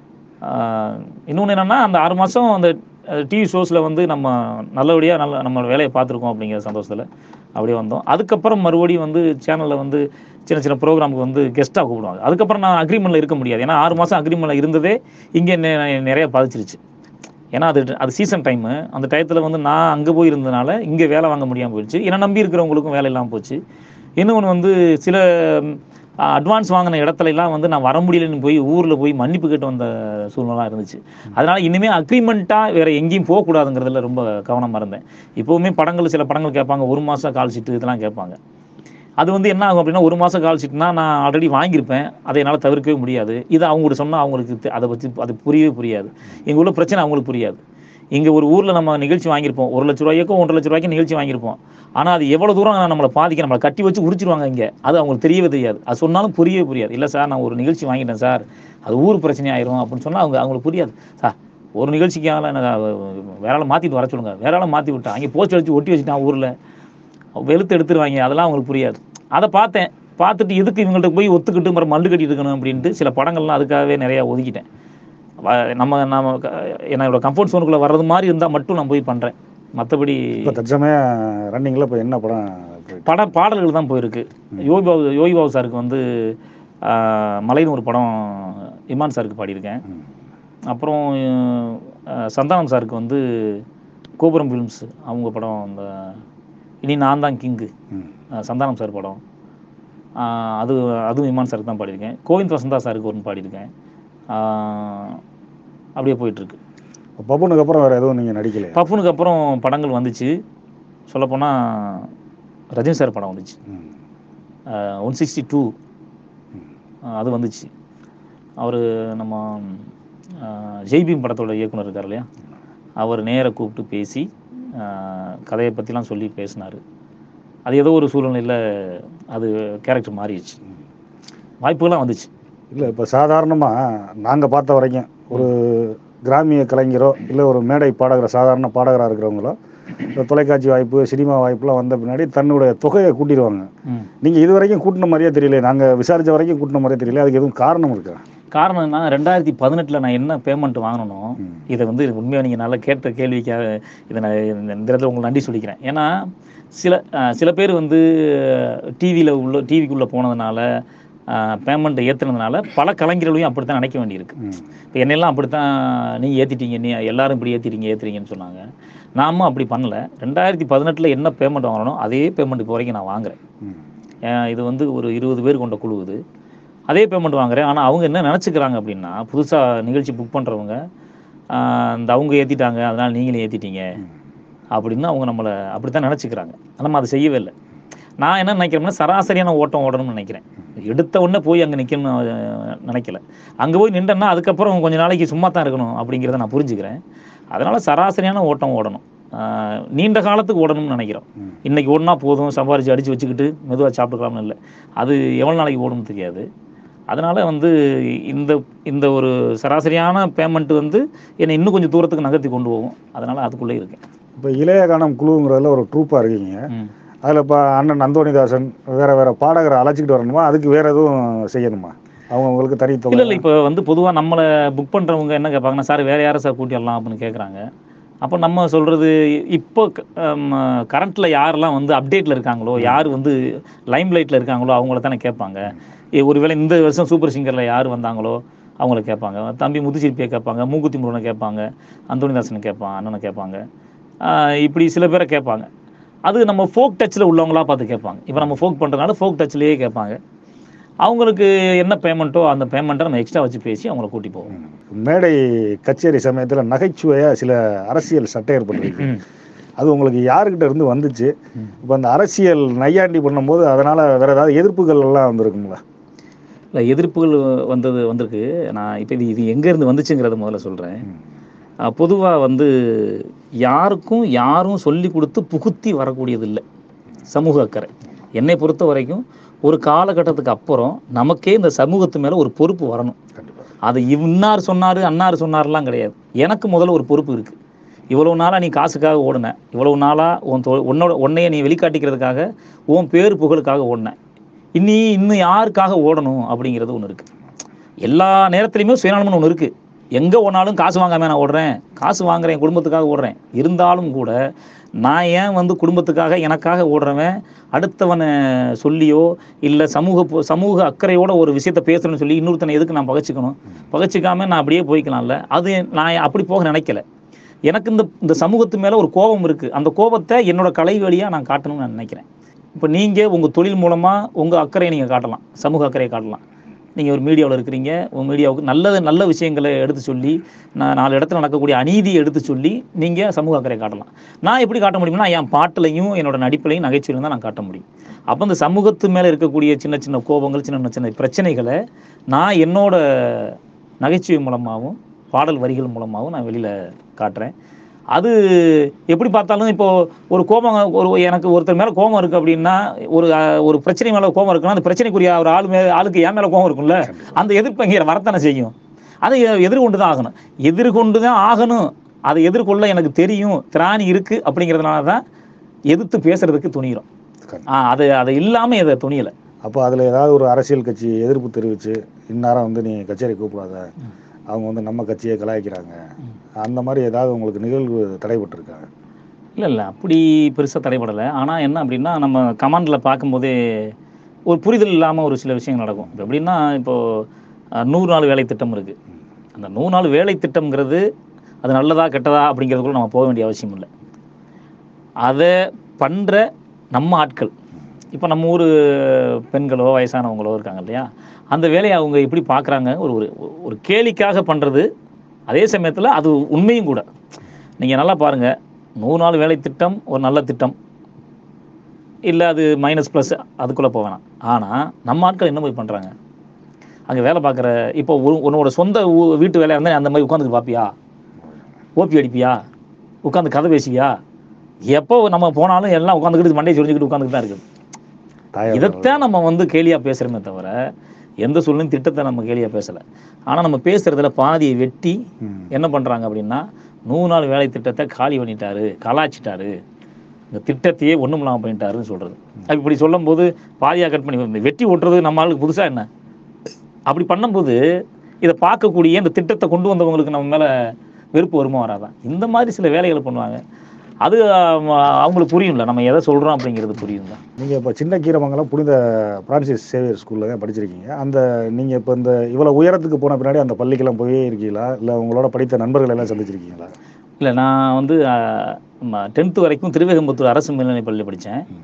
இன்னொன்று என்னென்னா அந்த ஆறு மாதம் அந்த டிவி ஷோஸில் வந்து நம்ம நல்லபடியாக நல்ல நம்ம வேலையை பார்த்துருக்கோம் அப்படிங்கிற சந்தோஷத்தில் அப்படியே வந்தோம் அதுக்கப்புறம் மறுபடியும் வந்து சேனலில் வந்து சின்ன சின்ன ப்ரோக்ராமுக்கு வந்து கெஸ்ட்டாக கூப்பிடுவாங்க அதுக்கப்புறம் நான் அக்ரிமெண்ட்டில் இருக்க முடியாது ஏன்னா ஆறு மாதம் அக்ரிமெண்ட்டில் இருந்ததே இங்கே நிறைய பாதிச்சிருச்சு ஏன்னா அது அது சீசன் டைமு அந்த டயத்தில் வந்து நான் அங்கே போய் இருந்ததுனால இங்கே வேலை வாங்க முடியாமல் போயிடுச்சு என்னை நம்பி இருக்கிறவங்களுக்கும் வேலை இல்லாமல் போச்சு இன்னொன்று வந்து சில அட்வான்ஸ் வாங்கின இடத்துல எல்லாம் வந்து நான் வர முடியலன்னு போய் ஊரில் போய் மன்னிப்பு கேட்டு வந்த சூழ்நிலை இருந்துச்சு அதனால இனிமேல் அக்ரிமெண்ட்டாக வேற எங்கேயும் போகக்கூடாதுங்கிறதுல ரொம்ப கவனமாக இருந்தேன் இப்போவுமே படங்கள் சில படங்கள் கேட்பாங்க ஒரு மாதம் கால் ஷீட்டு இதெல்லாம் கேட்பாங்க அது வந்து என்ன ஆகும் அப்படின்னா ஒரு மாதம் கால் ஷீட்னா நான் ஆல்ரெடி வாங்கியிருப்பேன் அதை என்னால் தவிர்க்கவே முடியாது இது அவங்களுக்கு சொன்னால் அவங்களுக்கு தெ- அதை பற்றி அது புரியவே புரியாது எங்கள் உள்ள பிரச்சனை அவங்களுக்கு புரியாது இங்கே ஒரு ஊரில் நம்ம நிகழ்ச்சி வாங்கியிருப்போம் ஒரு லட்ச ரூபாய்க்கோ ஒன்றரை லட்ச ரூபாய்க்கு நிகழ்ச்சி வாங்கியிருப்போம் ஆனால் அது எவ்வளோ தூரம் நம்மளை பாதிக்க நம்மளை கட்டி வச்சு உரிச்சிருவாங்க இங்கே அது அவங்களுக்கு தெரியவே தெரியாது அது சொன்னாலும் புரியவே புரியாது இல்லை சார் நான் ஒரு நிகழ்ச்சி வாங்கிட்டேன் சார் அது ஊர் பிரச்சனை ஆயிரும் அப்படின்னு சொன்னால் அவங்க அவங்களுக்கு புரியாது சார் ஒரு நிகழ்ச்சிக்காக எனக்கு வேற ஆளை மாற்றிட்டு வர சொல்லுங்க வேற ஆளை மாற்றி விட்டான் அங்கே போஸ்ட் அடிச்சு ஒட்டி வச்சுட்டான் ஊரில் வெளுத்து எடுத்துருவாங்க அதெல்லாம் அவங்களுக்கு புரியாது அதை பார்த்தேன் பார்த்துட்டு எதுக்கு இவங்கள்ட்ட போய் ஒத்துக்கிட்டு மறு மல்லு கட்டிட்டு இருக்கணும் அப்படின்ட்டு சில படங்கள்லாம் அதுக்காகவே நிறையா ஒதுக்கிட்டேன் வ- நம்ம நம்ம க- என்னோட கம்ஃபர்ட் ஜோனுக்குள்ளே வர்றது மாதிரி இருந்தால் மட்டும் நான் போய் பண்ணுறேன் மற்றபடி இப்போ தற்சமயம் ரன்னிங்கில் இப்போ என்ன படம் போயிட்டு பட பாடல்கள் தான் போயிருக்கு யோகி பாபு யோகி பாபு சாருக்கு வந்து ஆஹ், மலைன்னு ஒரு படம் இமான் சாருக்கு பாடியிருக்கேன் ம். அப்புறம் ஆஹ், சந்தானம் சாருக்கு வந்து கோபுரம் ஃபிலிம்ஸ் அவங்க படம் அந்த இனி நான் தான் கிங்கு ம். சந்தானம் சார் படம் ஆஹ், அது அதுவும் இமான் சாருக்கு தான் பாடியிருக்கேன் கோவிந்த் வசந்தா சாருக்கு ஒன்று பாடியிருக்கேன் ஆஹ், அப்படியே போயிட்டுருக்கு இப்போ பப்புனுக்கு அப்புறம் வேறு எதுவும் நீங்கள் நடிக்கலையா பப்புனுக்கு அப்புறம் படங்கள் வந்துச்சு சொல்லப்போனால் ரஜினி சார் படம் வந்துச்சு ம். ஒன் சிக்ஸ்டி டூ ம். அது வந்துச்சு அவர் நம்ம ஆஹ், ஜெய்பீம் படத்தோட இயக்குனர் இருக்கார் இல்லையா அவர் நேரா கூப்பிட்டு பேசி ஆஹ், கதையை பற்றிலாம் சொல்லி பேசினார் அது ஏதோ ஒரு சூழ்நிலையில் அது கேரக்டர் மாறிடுச்சு வாய்ப்புகள்லாம் வந்துச்சு இல்லை இப்போ சாதாரணமாக நாங்கள் பார்த்த வரைக்கும் ஒரு கிராமிய கலைஞரோ இல்லை ஒரு மேடை பாடகர் சாதாரண பாடகராக இருக்கிறவங்களோ இந்த தொலைக்காட்சி வாய்ப்பு சினிமா வாய்ப்புலாம் வந்த பின்னாடி தன்னுடைய தொகையை கூட்டிடுவாங்க ம். நீங்கள் இது வரைக்கும் கூட்டின மாதிரியே தெரியல நாங்கள் விசாரித்த வரைக்கும் கூட்டின மாதிரியே தெரியல அதுக்கு எதுவும் காரணம் இருக்கா காரணம் என்ன ரெண்டாயிரத்தி பதினெட்டில் நான் என்ன பேமெண்ட் வாங்கினோ ம். இதை வந்து உண்மையாக நீங்கள் நல்லா கேட்ட கேள்விக்காக இதை நான் இந்த இந்த இடத்துல உங்களுக்கு நன்றி சொல்லிக்கிறேன் ஏன்னா சில அஹ், சில பேர் வந்து டிவியில் உள்ள டிவிக்குள்ளே போனதுனால பேமெண்ட் ஏற்றுனதுனால பல கலைஞர்களையும் அப்படி தான் நினைக்க வேண்டியிருக்கு ம். இப்போ என்னெல்லாம் அப்படி தான் நீங்கள் ஏற்றிட்டீங்க நீ எல்லாரும் இப்படி ஏற்றிட்டீங்க ஏற்றுறீங்கன்னு சொன்னாங்க நாம அப்படி பண்ணல ரெண்டாயிரத்தி பதினெட்டில் என்ன பேமெண்ட் வாங்கணும் அதே பேமெண்ட் இப்போ வரைக்கும் நான் வாங்குறேன் ம். ஏன் இது வந்து ஒரு இருபது பேர் கொண்ட குழு இது அதே பேமெண்ட் வாங்குறேன் ஆனால் அவங்க என்ன நினச்சிக்கிறாங்க அப்படின்னா புதுசாக நிகழ்ச்சி புக் பண்ணுறவங்க இந்த அவங்க ஏற்றிட்டாங்க அதனால் நீங்களும் ஏற்றிட்டீங்க அப்படின்னு அவங்க நம்மளை அப்படி தான் நினச்சிக்கிறாங்க நம்ம அதை செய்யவே இல்லை நான் என்ன நினைக்கிறேன்னா சராசரியான ஓட்டம் ஓடணும்னு நினைக்கிறேன் எடுத்த உடனே போய் அங்கே நிற்கணும்னு அஹ், நினைக்கல அங்கே போய் நின்றேன்னா அதுக்கப்புறம் கொஞ்ச நாளைக்கு சும்மா தான் இருக்கணும் அப்படிங்கிறத நான் புரிஞ்சுக்கிறேன் அதனால் சராசரியான ஓட்டம் ஓடணும் ஆஹ், நீண்ட காலத்துக்கு ஓடணும்னு நினைக்கிறோம் ம். இன்னைக்கு ஓடினா போதும் சம்பாரிச்சு அடித்து வச்சுக்கிட்டு மெதுவாக சாப்பிட்டுக்கலாம்னு இல்லை அது எவ்வளோ நாளைக்கு ஓடும்னு தெரியாது அதனால் வந்து இந்த இந்த ஒரு சராசரியான பேமெண்ட் வந்து என்னை இன்னும் கொஞ்சம் தூரத்துக்கு நகர்த்தி கொண்டு போகும் அதனால் அதுக்குள்ளே இருக்கேன் இப்போ இளையகானம் குழுங்கிறதுல ஒரு ட்ரூப்பாக இருக்கீங்க ம். அதில் இப்போ அண்ணன் அந்தோணிதாசன் வேற வேற பாடகரை அழைச்சிக்கிட்டு வரணுமா அதுக்கு வேற எதுவும் செய்யணுமா அவங்க உங்களுக்கு தனி இல்லை தொகை இல்லை இப்போ வந்து பொதுவாக நம்மளை புக் பண்ணுறவங்க என்ன கேட்பாங்கன்னா சார் வேறு யாரை சார் கூட்டி வரலாம் அப்படின்னு கேட்குறாங்க அப்போ நம்ம சொல்கிறது இப்போ கரண்ட்டில் யாரெல்லாம் வந்து அப்டேட்டில் இருக்காங்களோ யார் வந்து லைம் லைட்டில் இருக்காங்களோ அவங்கள தானே கேட்பாங்க ஏ, ஒருவேளை இந்த வருஷம் சூப்பர் சிங்கரில் யார் வந்தாங்களோ அவங்கள கேட்பாங்க தம்பி முத்துச்சிற்பியை கேட்பாங்க மூக்குத்தி முருகனை கேட்பாங்க அந்தோணிதாசனை கேட்பான் அண்ணனை கேட்பாங்க ஆஹ் இப்படி சில பேரை கேட்பாங்க அது நம்ம ஃபோக் டச்சில் உள்ளவங்களா பார்த்து கேட்பாங்க இப்போ நம்ம ஃபோக் பண்ணுறதுனால ஃபோக் டச்லேயே கேட்பாங்க அவங்களுக்கு என்ன பேமெண்ட்டோ அந்த பேமெண்ட்டை நம்ம எக்ஸ்ட்ரா வச்சு பேசி அவங்கள கூட்டி போவோம் ம். மேடை கச்சேரி சமயத்தில் நகைச்சுவையாக சில அரசியல் சட்டை ஏற்பட்டிருக்கு ம். அது உங்களுக்கு யாருக்கிட்ட இருந்து வந்துச்சு ம். இப்போ அந்த அரசியல் நையாண்டி பண்ணும்போது அதனால வேற ஏதாவது எதிர்ப்புகள் எல்லாம் வந்திருக்குங்களா இல்லை எதிர்ப்புகள் வந்தது வந்திருக்கு நான் இப்போ இது இது எங்கேருந்து வந்துச்சுங்கிறத முதல்ல சொல்கிறேன் பொதுவாக வந்து யாருக்கும் யாரும் சொல்லி கொடுத்து புகுத்தி வரக்கூடியது இல்லை சமூக அக்கறை என்னை பொறுத்த வரைக்கும் ஒரு காலகட்டத்துக்கு அப்புறம் நமக்கே இந்த சமூகத்து மேலே ஒரு பொறுப்பு வரணும் கண்டிப்பாக அது இன்னார் சொன்னார் அன்னார் சொன்னார்லாம் கிடையாது எனக்கு முதல்ல ஒரு பொறுப்பு இருக்குது இவ்வளவு நாளாக நீ காசுக்காக ஓடுன இவ்வளவு நாளாக உன் தொ உன்னோட உன்னைய நீ வெளிக்காட்டிக்கிறதுக்காக உன் பேர் புகழுக்காக ஓடின இனி இன்னும் யாருக்காக ஓடணும் அப்படிங்கிறது ஒன்று இருக்குது எல்லா நேரத்துலையுமே சுயநலம்னு ஒன்று இருக்குது எங்கே ஓடினாலும் காசு வாங்காம நான் ஓடுறேன் காசு வாங்குறேன் என் குடும்பத்துக்காக ஓடுறேன் இருந்தாலும் கூட நான் ஏன் வந்து குடும்பத்துக்காக எனக்காக ஓடுறவன் அடுத்தவனை சொல்லியோ இல்லை சமூக பொ- சமூக அக்கறையோட ஒரு விஷயத்த பேசுறேன்னு சொல்லி இன்னொருத்தனை எதுக்கு நான் பகச்சிக்கணும் பகச்சிக்காம நான் அப்படியே போய்க்கலாம்ல அது நான் அப்படி போக நினைக்கல எனக்கு இந்த இந்த சமூகத்து மேலே ஒரு கோபம் இருக்குது அந்த கோபத்தை என்னோட கலை வழியாக நான் காட்டணும்னு நான் நினைக்கிறேன் இப்போ நீங்கள் உங்கள் தொழில் மூலமாக உங்கள் அக்கறையை நீங்கள் காட்டலாம் சமூக அக்கறையை காட்டலாம் நீங்கள் ஒரு மீடியாவில் இருக்கிறீங்க உங்கள் மீடியாவுக்கு நல்லது நல்ல விஷயங்களை எடுத்து சொல்லி நான் நாலு இடத்துல நடக்கக்கூடிய அநீதியை எடுத்து சொல்லி நீங்கள் சமூக அக்கறையை காட்டலாம் நான் எப்படி காட்ட முடியும்னா என் பாட்டுலையும் என்னோட நடிப்புலையும் நகைச்சுவையிலும் தான் நான் காட்ட முடியும் அப்போ இந்த சமூகத்து மேலே இருக்கக்கூடிய சின்ன சின்ன கோபங்கள் சின்ன சின்ன பிரச்சனைகளை நான் என்னோட நகைச்சுவை மூலமாகவும் பாடல் வரிகள் மூலமாகவும் நான் வெளியில் காட்டுறேன் அது எப்படி பார்த்தாலும் இப்போ ஒரு கோபம் ஒரு எனக்கு ஒருத்தர் மேலே கோபம் இருக்குது அப்படின்னா ஒரு அஹ், ஒரு பிரச்சனை மேலே கோபம் இருக்குன்னா அந்த பிரச்சனைக்குரிய ஒரு ஆள் மே ஆளுக்கு என் மேலே கோபம் இருக்கும்ல அந்த எதிர்ப்பு இங்கே வரத்தானே செய்யும் அதை எ- எதிர்கொண்டு தான் ஆகணும் எதிர்கொண்டு தான் ஆகணும் அதை எதிர்கொள்ள எனக்கு தெரியும் திராணி இருக்குது அப்படிங்கிறதுனால தான் எதிர்த்து பேசுறதுக்கு துணிகிறோம் ஆ அது அது இல்லாமல் இதை துணியலை அப்போ அதில் ஏதாவது ஒரு அரசியல் கட்சி எதிர்ப்பு தெரிவித்து இந்நேரம் வந்து நீ கச்சேரி கூப்பிடாத அவங்க வந்து நம்ம கட்சியை கலாய்க்கிறாங்க அந்த மாதிரி ஏதாவது உங்களுக்கு நிகழ்வு தடைபட்டிருக்காங்க இல்லை இல்லை அப்படி பெருசாக தடைபடலை ஆனால் என்ன அப்படின்னா நம்ம கமாண்டில் பார்க்கும்போதே ஒரு புரிதல் இல்லாமல் ஒரு சில விஷயங்கள் நடக்கும் இப்போ எப்படின்னா இப்போது நூறு நாள் வேலை திட்டம் இருக்குது அந்த நூறு நாள் வேலை திட்டம்ங்கிறது அது நல்லதா கெட்டதா அப்படிங்கிறதுக்குள்ள நம்ம போக வேண்டிய அவசியம் இல்லை அதை பண்ணுற நம்ம ஆட்கள் இப்போ நம்ம ஊர் பெண்களோ வயசானவங்களோ இருக்காங்க இல்லையா அந்த வேலையை அவங்க எப்படி பார்க்குறாங்க ஒரு ஒரு ஒரு கேலிக்காக பண்ணுறது அதே சமயத்தில் அது உண்மையும் கூட நீங்கள் நல்லா பாருங்கள் நூறு நாள் வேலை திட்டம் ஒரு நல்ல திட்டம் இல்லை அது மைனஸ் ப்ளஸ் அதுக்குள்ளே போக வேணாம் ஆனால் நம்ம ஆட்கள் என்ன போய் பண்ணுறாங்க அங்கே வேலை பார்க்குற இப்போ உ- உன்னோட சொந்த ஊ- வீட்டு வேலையாக இருந்தால் அந்த மாதிரி உட்காந்துட்டு பார்ப்பியா ஓபி அடிப்பியா உட்காந்து கதை பேசுவியா எப்போ நம்ம போனாலும் எல்லாம் உட்காந்துக்கிட்டு மண்டையை சொரிஞ்சுக்கிட்டு உட்காந்துக்கிட்டு தான் இருக்குது தாயார் இதைத்தான் நம்ம வந்து கேலியாக பேசுகிறோமே தவிர எந்த சொல்லும் திட்டத்தை நம்ம கேலியாக பேசலை ஆனால் நம்ம பேசுகிறதுல பாதியை வெட்டி ம். என்ன பண்ணுறாங்க அப்படின்னா நூறு நாள் வேலை திட்டத்தை காலி பண்ணிட்டாரு கலாய்ச்சிட்டாரு இந்த திட்டத்தையே ஒன்றும் இல்லாமல் பண்ணிட்டாருன்னு சொல்கிறது இப்படி சொல்லும்போது பாதியாக கட் பண்ணி இந்த வெட்டி ஓட்டுறது நம்ம ஆளுக்கு புதுசாக என்ன அப்படி பண்ணும்போது இதை பார்க்கக்கூடிய இந்த திட்டத்தை கொண்டு வந்தவங்களுக்கு நம்ம மேலே வெறுப்பு வருமா வராதா இந்த மாதிரி சில வேலைகளை பண்ணுவாங்க அது ஆம், அவங்களுக்கு புரியும்ல நம்ம எதை சொல்கிறோம் அப்படிங்கிறது புரியும் தான் நீங்கள் இப்போ சின்ன கீரமங்கலம் புனித பிரான்சிஸ் சேவியர் ஸ்கூலில் தான் படிச்சிருக்கீங்க அந்த நீங்கள் இப்போ இந்த இவ்வளோ உயரத்துக்கு போன பின்னாடி அந்த பள்ளிக்கெல்லாம் போயே இருக்கீங்களா இல்லை உங்களோட படித்த நண்பர்கள் எல்லாம் சந்திச்சிருக்கீங்களா இல்லை நான் வந்து டென்த்து வரைக்கும் திருவேகம்புத்தூர் அரசு மேல்நிலைப் பள்ளியில் படித்தேன்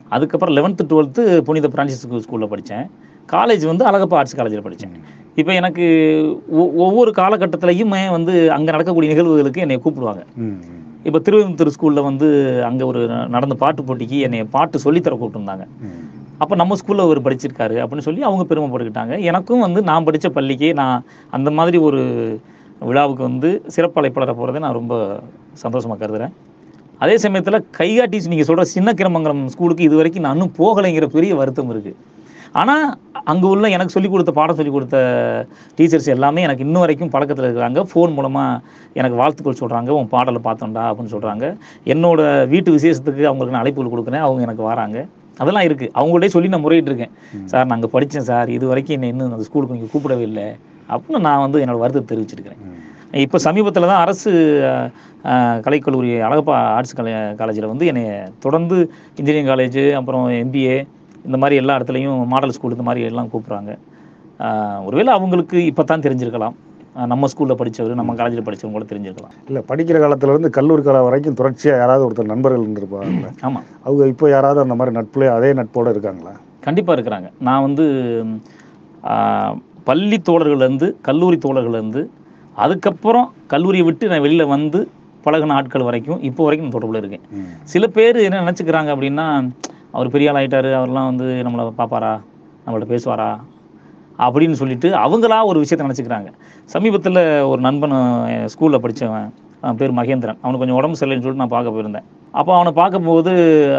அதுக்கப்புறம் லெவன்த்து டுவெல்த்து புனித பிரான்சிஸ் ஸ்கூலில் படித்தேன் காலேஜ் வந்து அழகப்பா ஆர்ட்ஸ் காலேஜில் படித்தேன் இப்போ எனக்கு ஒ- ஒவ்வொரு காலகட்டத்திலையுமே வந்து அங்கே நடக்கக்கூடிய நிகழ்வுகளுக்கு என்னை கூப்பிடுவாங்க ம், ம். இப்போ திருவெந்தூர் ஸ்கூலில் வந்து அங்கே ஒரு நடந்த பாட்டு போட்டிக்கு என்னை பாட்டு சொல்லித்தர கூப்பிட்டுருந்தாங்க ம். அப்போ நம்ம ஸ்கூலில் அவர் படிச்சிருக்காரு அப்படின்னு சொல்லி அவங்க பெருமைப்பட்டுக்கிட்டாங்க எனக்கும் வந்து நான் படித்த பள்ளிக்கு நான் அந்த மாதிரி ஒரு விழாவுக்கு வந்து சிறப்பு அழைப்பாளரை போகிறத நான் ரொம்ப சந்தோஷமாக கருதுகிறேன் அதே சமயத்தில் கைகாட்டி நீங்கள் சொல்கிற சின்ன கிரமங்கலம் ஸ்கூலுக்கு இது வரைக்கும் நான் இன்னும் போகலைங்கிற பெரிய வருத்தம் இருக்குது ஆனால் அங்கே உள்ள எனக்கு சொல்லிக் கொடுத்த பாடம் சொல்லிக் கொடுத்த டீச்சர்ஸ் எல்லாமே எனக்கு இன்னும் வரைக்கும் பழக்கத்தில் இருக்கிறாங்க ஃபோன் மூலமாக எனக்கு வாழ்த்துக்கள் சொல்கிறாங்க உன் பாடலை பார்த்தோம்டா அப்படின்னு சொல்கிறாங்க என்னோட வீட்டு விசேஷத்துக்கு அவங்களுக்கு நான் அழைப்புகள் கொடுக்குறேன் அவங்க எனக்கு வராங்க அதெல்லாம் இருக்குது அவங்கள்ட்டே சொல்லி நான் முறையிட்டு இருக்கேன் சார் நான் அங்கே படித்தேன் சார் இது வரைக்கும் என்னை இன்னும் அந்த ஸ்கூலுக்கு நீங்கள் கூப்பிடவே இல்லை அப்படின்னு நான் வந்து என்னோட வருத்தத்தை தெரிவிச்சிருக்கிறேன் ம். இப்போ சமீபத்தில் தான் அரசு அஹ், அஹ், கலைக்கல்லூரி அழகப்பா ஆர்ட்ஸ் கலை காலேஜில் வந்து என்னை தொடர்ந்து இன்ஜினியரிங் காலேஜ் அப்புறம் எம்பிஏ இந்த மாதிரி எல்லா இடத்துலையும் மாடல் ஸ்கூல் இந்த மாதிரி எல்லாம் கூப்பிட்றாங்க ஒருவேளை அவங்களுக்கு இப்போ தான் தெரிஞ்சிருக்கலாம் அஹ், நம்ம ஸ்கூலில் படித்தவர் நம்ம காலேஜில் படித்தவங்க கூட தெரிஞ்சிருக்கலாம் இல்லை படிக்கிற காலத்துல இருந்து கல்லூரி காலம் வரைக்கும் தொடர்ச்சியாக யாராவது ஒருத்தர் நண்பர்கள் இருந்திருப்பாங்கல்ல ஆமாம் அவங்க இப்போ யாராவது அந்த மாதிரி நட்புல அதே நட்போட இருக்காங்களா கண்டிப்பாக இருக்கிறாங்க நான் வந்து ம், ஆ, பள்ளி தோழர்கள்லேருந்து கல்லூரி தோழர்கள்லேருந்து அதுக்கப்புறம் கல்லூரியை விட்டு நான் வெளியில் வந்து பழகுன ஆட்கள் வரைக்கும் இப்போ வரைக்கும் நான் தொடர்பில் இருக்கேன் ம். சில பேர் என்ன நினச்சிக்கிறாங்க அப்படின்னா அவர் பெரிய ஆள் ஆயிட்டாரு அவர்லாம் வந்து நம்மளை பார்ப்பாரா நம்மள்ட்ட பேசுவாரா அப்படின்னு சொல்லிட்டு அவங்களா ஒரு விஷயத்தை நினச்சிக்கிறாங்க சமீபத்தில் ஒரு நண்பன் ஸ்கூலில் படித்தவன் அவன் பேர் மகேந்திரன் அவனுக்கு கொஞ்சம் உடம்பு சரியில்லைன்னு சொல்லிட்டு நான் பார்க்க போயிருந்தேன் அப்போ அவனை பார்க்கும்போது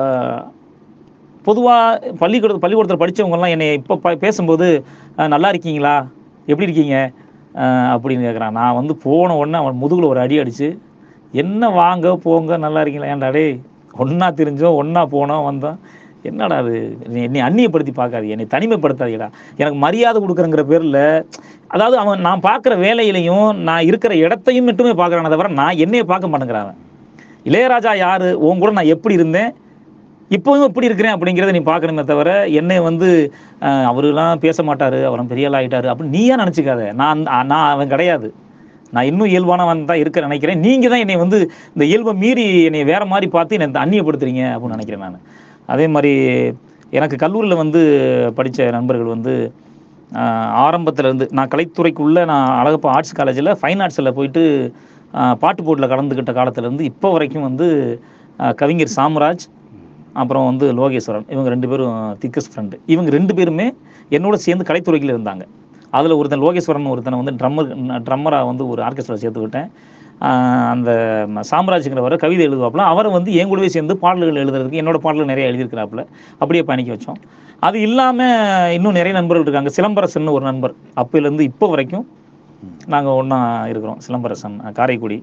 பொதுவாக பள்ளிக்கூட பள்ளிக்கூடத்தில் படித்தவங்கலாம் என்னை இப்போ ப பேசும்போது "அஹ், நல்லா இருக்கீங்களா எப்படி இருக்கீங்க அஹ், அப்படின்னு கேட்குறான் நான் வந்து போன உடனே அவன் முதுகில் ஒரு அடி அடித்து என்ன வாங்க போங்க நல்லா இருக்கீங்களா ஏன்டா டேய் ஒன்றா தெரிஞ்சோம் ஒன்றா போனோம் வந்தோம் என்னடா அது நீ- என்னை அந்நியப்படுத்தி பார்க்காது என்னை தனிமைப்படுத்தாதீடா எனக்கு மரியாதை கொடுக்குறங்கிற பேரில் அதாவது அவன் நான் பார்க்குற வேலையிலையும் நான் இருக்கிற இடத்தையும் மட்டுமே பார்க்குறானே தவிர நான் என்னைய பார்க்க மாட்டேங்கிறான் அவன். இளையராஜா யாரு உன் கூட நான் எப்படி இருந்தேன் இப்போவும் எப்படி இருக்கிறேன் அப்படிங்கிறத நீ பார்க்கணுமே தவிர என்னை வந்து அஹ், அவருலாம் பேச மாட்டாரு அவரும் பெரிய ஆள் ஆயிட்டாரு அப்படின்னு நீயா நினச்சிக்காத நான் அந்த- நான் அவன் கிடையாது நான் இன்னும் இயல்பானவன் தான் இருக்க நினைக்கிறேன் நீங்க தான் என்னை வந்து இந்த இயல்பை மீறி என்னை வேற மாதிரி பார்த்து என்னை அந்நியப்படுத்துறீங்க அப்படின்னு நினைக்கிறேன் நான் அதே மாதிரி எனக்கு கல்லூரியில் வந்து படித்த நண்பர்கள் வந்து ஆஹ், ஆரம்பத்துல இருந்து நான் கலைத்துறைக்குள்ளே நான் அழகப்பா ஆர்ட்ஸ் காலேஜில் ஃபைன் ஆர்ட்ஸில் போயிட்டு ஆஹ், பாட்டு போட்டில் கலந்துக்கிட்ட காலத்துலேருந்து இப்போ வரைக்கும் வந்து ஆஹ், கவிஞர் சாம்ராஜ் அப்புறம் வந்து லோகேஸ்வரன் இவங்க ரெண்டு பேரும் திக்கஸ்ட் ஃப்ரெண்டு இவங்க ரெண்டு பேருமே என்னோட சேர்ந்து கலைத்துறையில் இருந்தாங்க அதில் ஒருத்தன் லோகேஸ்வரன் ஒருத்தனை வந்து ட்ரம்மர் ட்ரம்மராக வந்து ஒரு ஆர்கெஸ்ட்ரா சேர்த்து விட்டேன் ஆஹ் அந்த ம- சாம்ராஜ்ங்கிறவரை கவிதை எழுதுவாப்புல அவரை வந்து என் கூடவே சேர்ந்து பாடல்கள் எழுதுறதுக்கு என்னோட பாடல்கள் நிறைய எழுதியிருக்கிறாப்புல அப்படியே பயணிக்க வச்சோம் அது இல்லாமல் இன்னும் நிறைய நண்பர்கள் இருக்காங்க சிலம்பரசன் ஒரு நண்பர் அப்போலேருந்து இப்போ வரைக்கும் நாங்கள் ஒன்றா இருக்கிறோம் சிலம்பரசன் அஹ் காரைக்குடி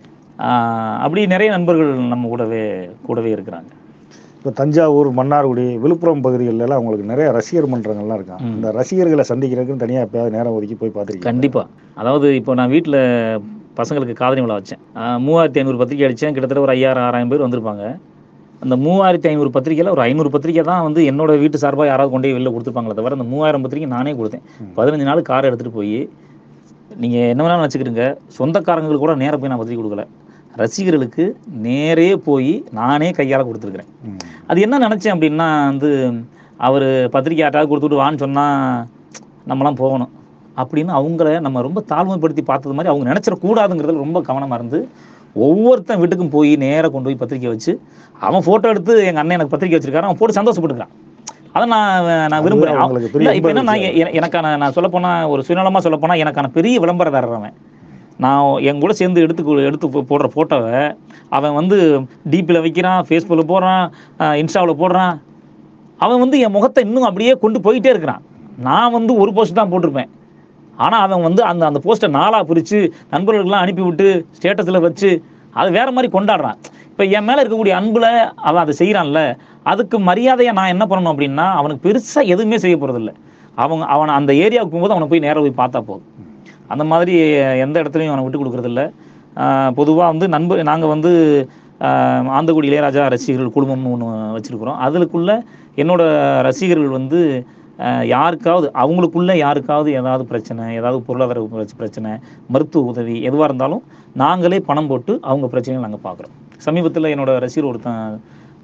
ஆஹ் அப்படி நிறைய நண்பர்கள் நம்ம கூடவே கூடவே இருக்கிறாங்க இப்போ தஞ்சாவூர் மன்னார்குடி விழுப்புரம் பகுதிகளில் எல்லாம் உங்களுக்கு நிறைய ரசிகர் மன்றங்கள்லாம் இருக்கான் ம். இந்த ரசிகர்களை சந்திக்கிறதுக்குன்னு தனியாக எப்பயாவது நேரம் ஒதுக்கி போய் பார்த்துருக்கீங்க கண்டிப்பா அதாவது இப்போ நான் வீட்டில் பசங்களுக்கு காதணி விழா வச்சேன் ஆஹ் மூவாயிரத்தி ஐநூறு பத்திரிக்கை அடித்தேன் கிட்டத்தட்ட ஒரு ஐயாயிரம் ஆறாயிரம் பேர் வந்திருப்பாங்க அந்த மூவாயிரத்தி ஐநூறு பத்திரிக்கையில் ஒரு ஐநூறு பத்திரிக்கை தான் வந்து என்னோட வீட்டு சார்பாக யாராவது கொண்டு போய் வெளில கொடுத்துருப்பாங்களே தவிர அந்த மூவாயிரம் பத்திரிக்கை நானே கொடுத்தேன் ம். பதினஞ்சு நாள் காரை எடுத்துகிட்டு போய் நீங்கள் என்ன வேணாலும் வச்சுக்கிடுங்க சொந்தக்காரங்களுக்கு கூட நேராக போய் நான் பத்திரிக்கை கொடுக்கல ரசிகர்களுக்கு நேரே போய் நானே கையால் கொடுத்துருக்குறேன் ம். அது என்ன நினச்சேன் அப்படின்னா வந்து அவர் பத்திரிக்கை யார்ட்டாவது கொடுத்துட்டு வான்னு சொன்னால் நம்மலாம் போகணும் அப்படின்னு அவங்கள நம்ம ரொம்ப தாழ்மைப்படுத்தி பார்த்தது மாதிரி அவங்க நினச்சிடக்கூடாதுங்கிறதுல ரொம்ப கவனமாக இருந்து ஒவ்வொருத்தன் வீட்டுக்கும் போய் நேராக கொண்டு போய் பத்திரிக்கை வச்சு அவன் ஃபோட்டோ எடுத்து எங்கள் அண்ணன் எனக்கு பத்திரிக்கை வச்சிருக்காரு அவன் போட்டு சந்தோஷப்பட்டுக்கிறான் அதை நான் நான் அது விரும்புகிறேன் அவங்களுக்கு பெரிய இல்லை இப்போ என்ன நான் இன்பம் எ- எனக்கான நான் சொல்லப்போனால் ஒரு சுயநலமாக சொல்லப்போனால் எனக்கான பெரிய விளம்பரதாரர் அவன் நான் என் கூட சேர்ந்து எடுத்து கு- எடுத்து போ- போடுற ஃபோட்டோவை அவன் வந்து டிபியில் வைக்கிறான் ஃபேஸ்புக்கில் போடுறான் இன்ஸ்டாவில் போடுறான் அவன் வந்து என் முகத்தை இன்னும் அப்படியே கொண்டு போயிட்டே இருக்கிறான் நான் வந்து ஒரு போஸ்ட் தான் போட்டிருப்பேன் ஆனால் அவன் வந்து அந்த அந்த போஸ்ட்டை நாளாக பிரித்து நண்பர்களுக்கெல்லாம் அனுப்பி விட்டு ஸ்டேட்டஸில் வச்சு அது வேற மாதிரி கொண்டாடுறான் இப்போ என் மேலே இருக்கக்கூடிய அன்புல அவன் அதை செய்கிறான்ல அதுக்கு மரியாதையை நான் என்ன பண்ணணும் அப்படின்னா அவனுக்கு பெருசாக எதுவுமே செய்ய போகிறதில்ல அவங்க அவனை அந்த ஏரியாவுக்கு போகும்போது அவனை போய் நேராக போய் பார்த்தா போதும் அந்த மாதிரி எந்த இடத்துலையும் அவனை விட்டு கொடுக்குறதில்ல பொதுவாக வந்து நண்பர் நாங்கள் வந்து ஆஹ், ஆந்தக்குடி இளையராஜா ரசிகர்கள் குழுமம்னு ஒன்று வச்சுருக்குறோம் அதுக்குள்ள என்னோட ரசிகர்கள் வந்து ஆஹ், யாருக்காவது அவங்களுக்குள்ள யாருக்காவது ஏதாவது பிரச்சனை ஏதாவது பொருளாதார பிரச்ச- பிரச்சனை மருத்துவ உதவி எதுவாக இருந்தாலும் நாங்களே பணம் போட்டு அவங்க பிரச்சனைகளை நாங்கள் பார்க்குறோம் சமீபத்தில் என்னோட ரசிகர் ஒருத்தன்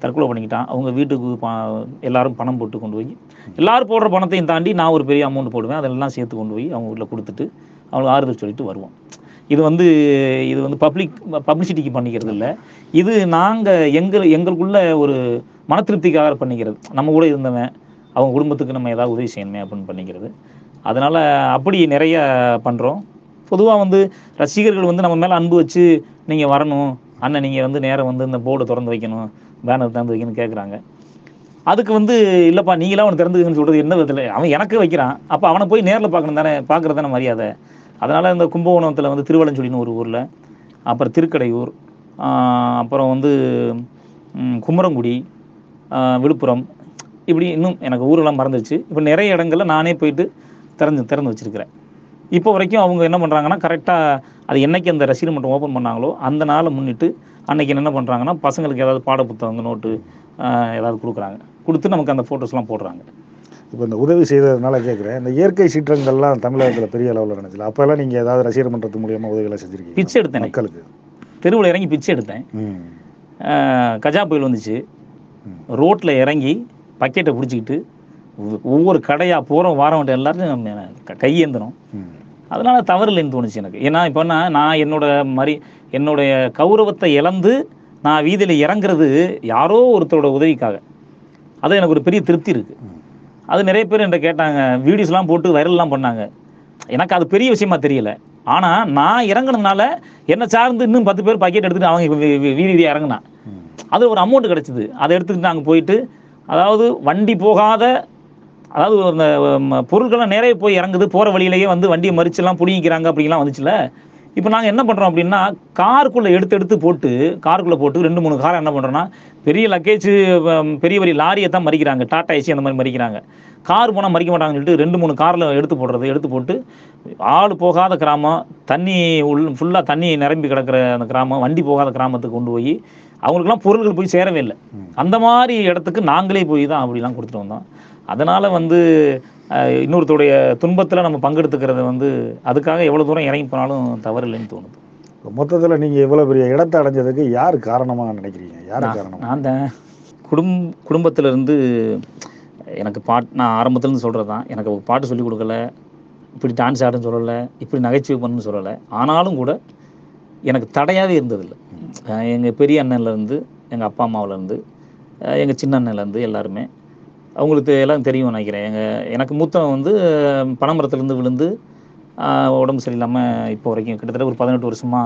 தற்கொலை பண்ணிக்கிட்டான் அவங்க வீட்டுக்கு ப- எல்லாரும் பணம் போட்டு கொண்டு போய் எல்லாரும் போடுற பணத்தையும் தாண்டி நான் ஒரு பெரிய அமௌண்ட் போடுவேன் அதெல்லாம் சேர்த்து கொண்டு போய் அவங்க வீட்டில் கொடுத்துட்டு அவங்களுக்கு ஆறுதல் சொல்லிட்டு வருவோம் இது வந்து இது வந்து பப்ளிக் பப்ளிசிட்டிக்கு பண்ணிக்கிறது இல்லை இது நாங்கள் எங்கள் எங்களுக்குள்ள ஒரு மன திருப்திக்காக பண்ணிக்கிறது நம்ம கூட இருந்தவன் அவங்க குடும்பத்துக்கு நம்ம ஏதாவது உதவி செய்யணுமே அப்படின்னு பண்ணிக்கிறது அதனால் அப்படி நிறைய பண்ணுறோம் பொதுவாக வந்து ரசிகர்கள் வந்து நம்ம மேலே அன்பு வச்சு நீங்கள் வரணும் அண்ணன் நீங்கள் வந்து நேரம் வந்து இந்த போர்டை திறந்து வைக்கணும் பேனர் திறந்து வைக்கணும்னு கேட்குறாங்க அதுக்கு வந்து இல்லைப்பா நீங்களாம் அவனை திறந்து வைக்கணும்னு சொல்கிறது என்ன விதத்தில் அவன் எனக்கு வைக்கிறான் அப்போ அவனை போய் நேரில் பார்க்கணும் தானே பார்க்குறது தானே மரியாதை அதனால் இந்த கும்பகோணத்தில் வந்து திருவள்ளஞ்சொலின்னு ஒரு ஊரில் அப்புறம் திருக்கடையூர் ஆஹ் அப்புறம் வந்து ம், குமரங்குடி ஆஹ் விழுப்புரம் இப்படி இன்னும் எனக்கு ஊரெல்லாம் மறந்துருச்சு இப்போ நிறைய இடங்கள்ல நானே போயிட்டு திறந்து திறந்து வச்சிருக்கிறேன் இப்போ வரைக்கும் அவங்க என்ன பண்ணுறாங்கன்னா கரெக்டாக அது என்னைக்கு அந்த ரசீது மட்டும் ஓப்பன் பண்ணாங்களோ அந்த நாளை முன்னிட்டு அன்னைக்கு என்ன பண்ணுறாங்கன்னா பசங்களுக்கு ஏதாவது பாட புத்தகம் நோட்டு ஆஹ் ஏதாவது கொடுக்குறாங்க கொடுத்து நமக்கு அந்த ஃபோட்டோஸ்லாம் போடுறாங்க இப்போ இந்த உதவி செய்ததுனால கேட்குறேன் இந்த இயற்கை சீற்றங்கள்லாம் தமிழகத்தில் பெரிய அளவில் நடந்துச்சு அப்போல்லாம் நீங்கள் ஏதாவது ரசிகர் மன்றத்து மூலியமா உதவிகளை செஞ்சுருக்கீங்க பிச்சை எடுத்தேனே மக்களுக்கு தெருவில் இறங்கி பிச்சை எடுத்தேன் ம் ஆஹ் கஜா புயல் வந்துச்சு ம். ரோட்டில் இறங்கி பக்கெட்டை பிடிச்சிக்கிட்டு ஒவ்வொ- ஒவ்வொரு கடையாக போகிறோம் வாரம் எல்லாரும் க- கையேந்தணும் ம் அதனால தவறு இல்லைன்னு தோணுச்சு எனக்கு ஏன்னா இப்போ நான் நான் என்னோட மரி என்னுடைய கௌரவத்தை இழந்து நான் வீதியில் இறங்குறது யாரோ ஒருத்தரோட உதவிக்காக அது எனக்கு ஒரு பெரிய திருப்தி இருக்கு ம். அது நிறைய பேர் என்கிட்ட கேட்டாங்க வீடியோஸ்லாம் போட்டு வைரல்லாம் பண்ணாங்க எனக்கு அது பெரிய விஷயமா தெரியல ஆனால் நான் இறங்குனதுனால என்னை சார்ந்து இன்னும் பத்து பேர் பாக்கெட் எடுத்துட்டு அவங்க வீ- வீ- வீதி வீதியாக இறங்குனான் ம் அது ஒரு அமௌண்ட் கிடைச்சிது அதை எடுத்துக்கிட்டு நாங்கள் போயிட்டு அதாவது வண்டி போகாத அதாவது அந்த ம, பொருட்கள்லாம் நிறைய போய் இறங்குது போகிற வழியிலேயே வந்து வண்டியை மறிச்செல்லாம் பிடிங்கிக்கிறாங்க அப்படிலாம் வந்துச்சுல இப்போ நாங்கள் என்ன பண்ணுறோம் அப்படின்னா காருக்குள்ளே எடுத்து எடுத்து போட்டு காருக்குள்ளே போட்டு ரெண்டு மூணு காரை என்ன பண்ணுறோன்னா பெரிய லக்கேஜ் பெரிய பெரிய லாரியை தான் மறிக்கிறாங்க டாடா ஏசி அந்த மாதிரி மறிக்கிறாங்க கார் போனால் மறிக்க மாட்டாங்கன்னு சொல்லிட்டு ரெண்டு மூணு காரில் எடுத்து போடுறது எடுத்து போட்டு ஆள் போகாத கிராமம் தண்ணி உள் ஃபுல்லாக தண்ணி நிரம்பி கிடக்கிற அந்த கிராமம் வண்டி போகாத கிராமத்துக்கு கொண்டு போய் அவங்களுக்குலாம் பொருட்கள் போய் சேரவே இல்லை ம். அந்த மாதிரி இடத்துக்கு நாங்களே போய் தான் அப்படிலாம் கொடுத்துட்டு வந்தோம் அதனால் வந்து அஹ், இன்னொருத்தருடைய துன்பத்தில் நம்ம பங்கெடுத்துக்கிறது வந்து அதுக்காக எவ்வளோ தூரம் இறங்கி போனாலும் தவறில்லைன்னு தோணுது மொத்தத்தில் நீங்கள் இவ்வளோ பெரிய இடத்தை அடைஞ்சதுக்கு யார் காரணமாக நினைக்கிறீங்க யார் நான் காரணம் நான் தான் குடும் குடும்பத்திலேருந்து எனக்கு பாட் நான் ஆரம்பத்துலேருந்து சொல்கிறது தான் எனக்கு ஒரு பாட்டு சொல்லிக் கொடுக்கல இப்படி டான்ஸ் ஆடுன்னு சொல்லலை இப்படி நகைச்சுவை பண்ணுன்னு சொல்லலை ஆனாலும் கூட எனக்கு தடையாகவே இருந்ததில்லை எங்கள் பெரிய அண்ணன்லேருந்து எங்கள் அப்பா அம்மாவிலேருந்து எங்கள் சின்ன அண்ணன்லேருந்து எல்லாருமே அவங்களுக்கு எல்லாம் தெரியும் நினைக்கிறேன் எங்கள் எனக்கு மூத்தவன் வந்து பனைமரத்துலேருந்து விழுந்து ஆஹ், உடம்பு சரியில்லாமல் இப்போ வரைக்கும் கிட்டத்தட்ட ஒரு பதினெட்டு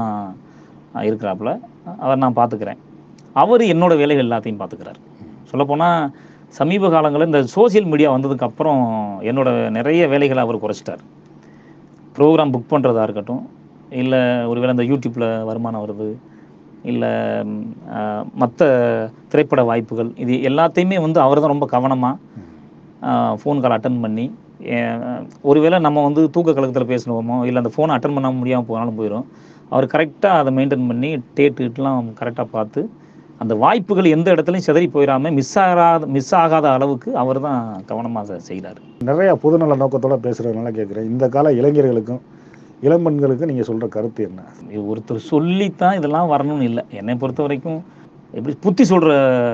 வருஷமாக இருக்கிறாப்புல அவர் நான் பார்த்துக்கிறேன் அவர் என்னோட வேலைகள் எல்லாத்தையும் பார்த்துக்கிறார் சொல்லப்போனால் சமீப காலங்களில் இந்த சோஷியல் மீடியா வந்ததுக்கு அப்புறம் என்னோட நிறைய வேலைகளை அவர் குறைச்சிட்டார் ப்ரோக்ராம் புக் பண்ணுறதா இருக்கட்டும் இல்லை ஒருவேளை இந்த யூடியூப்பில் வருமானம் வருது இல்லை மற்ற திரைப்பட வாய்ப்புகள் இது எல்லாத்தையுமே வந்து அவர் தான் ரொம்ப கவனமாக ஃபோன் கால் அட்டன் பண்ணி அஹ், ஒருவேளை நம்ம வந்து தூக்க கலக்கத்தில் பேசணுமோ இல்லை அந்த ஃபோனை அட்டன் பண்ண முடியாமல் போனாலும் போயிடும் அவர் கரெக்டாக அதை மெயின்டைன் பண்ணி டேட்டுலாம் கரெக்டாக பார்த்து அந்த வாய்ப்புகள் எந்த இடத்துலையும் சிதறி போயிடாம மிஸ் ஆகாத மிஸ் ஆகாத அளவுக்கு அவர் தான் கவனமாக செய்கிறார் நிறைய பொதுநல நோக்கத்தோட பேசுகிறதுனால கேட்குறேன் இந்த கால இளைஞர்களுக்கும் இளம்பெண்களுக்கும் நீங்கள் சொல்கிற கருத்து என்ன இது ஒருத்தர் சொல்லித்தான் இதெல்லாம் வரணும்னு இல்லை என்னை பொறுத்த வரைக்கும் எப்படி புத்தி சொல்கிற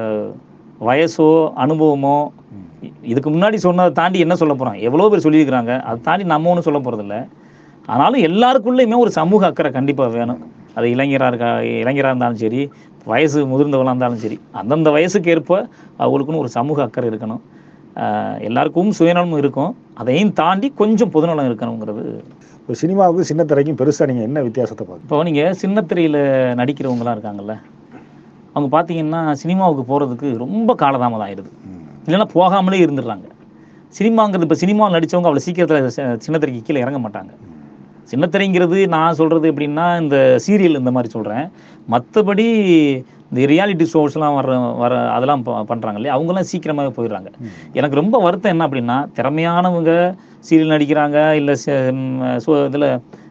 வயசோ அனுபவமோ ம். இ- இதுக்கு முன்னாடி சொன்னதை தாண்டி என்ன சொல்ல போகிறோம் எவ்வளோ பேர் சொல்லியிருக்கிறாங்க அதை தாண்டி நம்ம ஒன்றும் சொல்ல போகிறதில்ல ஆனாலும் எல்லாருக்குள்ளேயுமே ஒரு சமூக அக்கறை கண்டிப்பாக வேணும் அது இளைஞராக இருக்கா இளைஞராக இருந்தாலும் சரி வயசு முதிர்ந்தவளாக இருந்தாலும் சரி அந்தந்த வயசுக்கு ஏற்ப அவங்களுக்குன்னு ஒரு சமூக அக்கறை இருக்கணும் ஆஹ் எல்லாருக்கும் சுயநலமும் இருக்கும் அதையும் தாண்டி கொஞ்சம் பொதுநலம் இருக்கணுங்கிறது இப்போ சினிமாவுக்கும் சின்ன திரைக்கும் பெருசாக நீங்கள் என்ன வித்தியாசத்தை பார்க்குறீங்க இப்போ நீங்கள் சின்னத்திரையில் நடிக்கிறவங்களாம் இருக்காங்கல்ல அவங்க பார்த்தீங்கன்னா சினிமாவுக்கு போகிறதுக்கு ரொம்ப காலதாமதம் ஆயிடுது இல்லைன்னா போகாமலே இருந்துடுறாங்க சினிமாங்கிறது இப்போ சினிமாவில் நடித்தவங்க அவ்வளோ சீக்கிரத்தில் சின்னத்திரைக்கு கீழே இறங்க மாட்டாங்க சின்னத்திரைங்கிறது நான் சொல்கிறது எப்படின்னா இந்த சீரியல் இந்த மாதிரி சொல்கிறேன் மற்றபடி இந்த ரியாலிட்டி ஷோஸ்லாம் வர வர அதெல்லாம் ப- பண்றாங்க இல்லையா அவங்கெல்லாம் சீக்கிரமாகவே போயிடுறாங்க எனக்கு ரொம்ப வருத்தம் என்ன அப்படின்னா திறமையானவங்க சீரியல் நடிக்கிறாங்க இல்லை ஸோ இதில்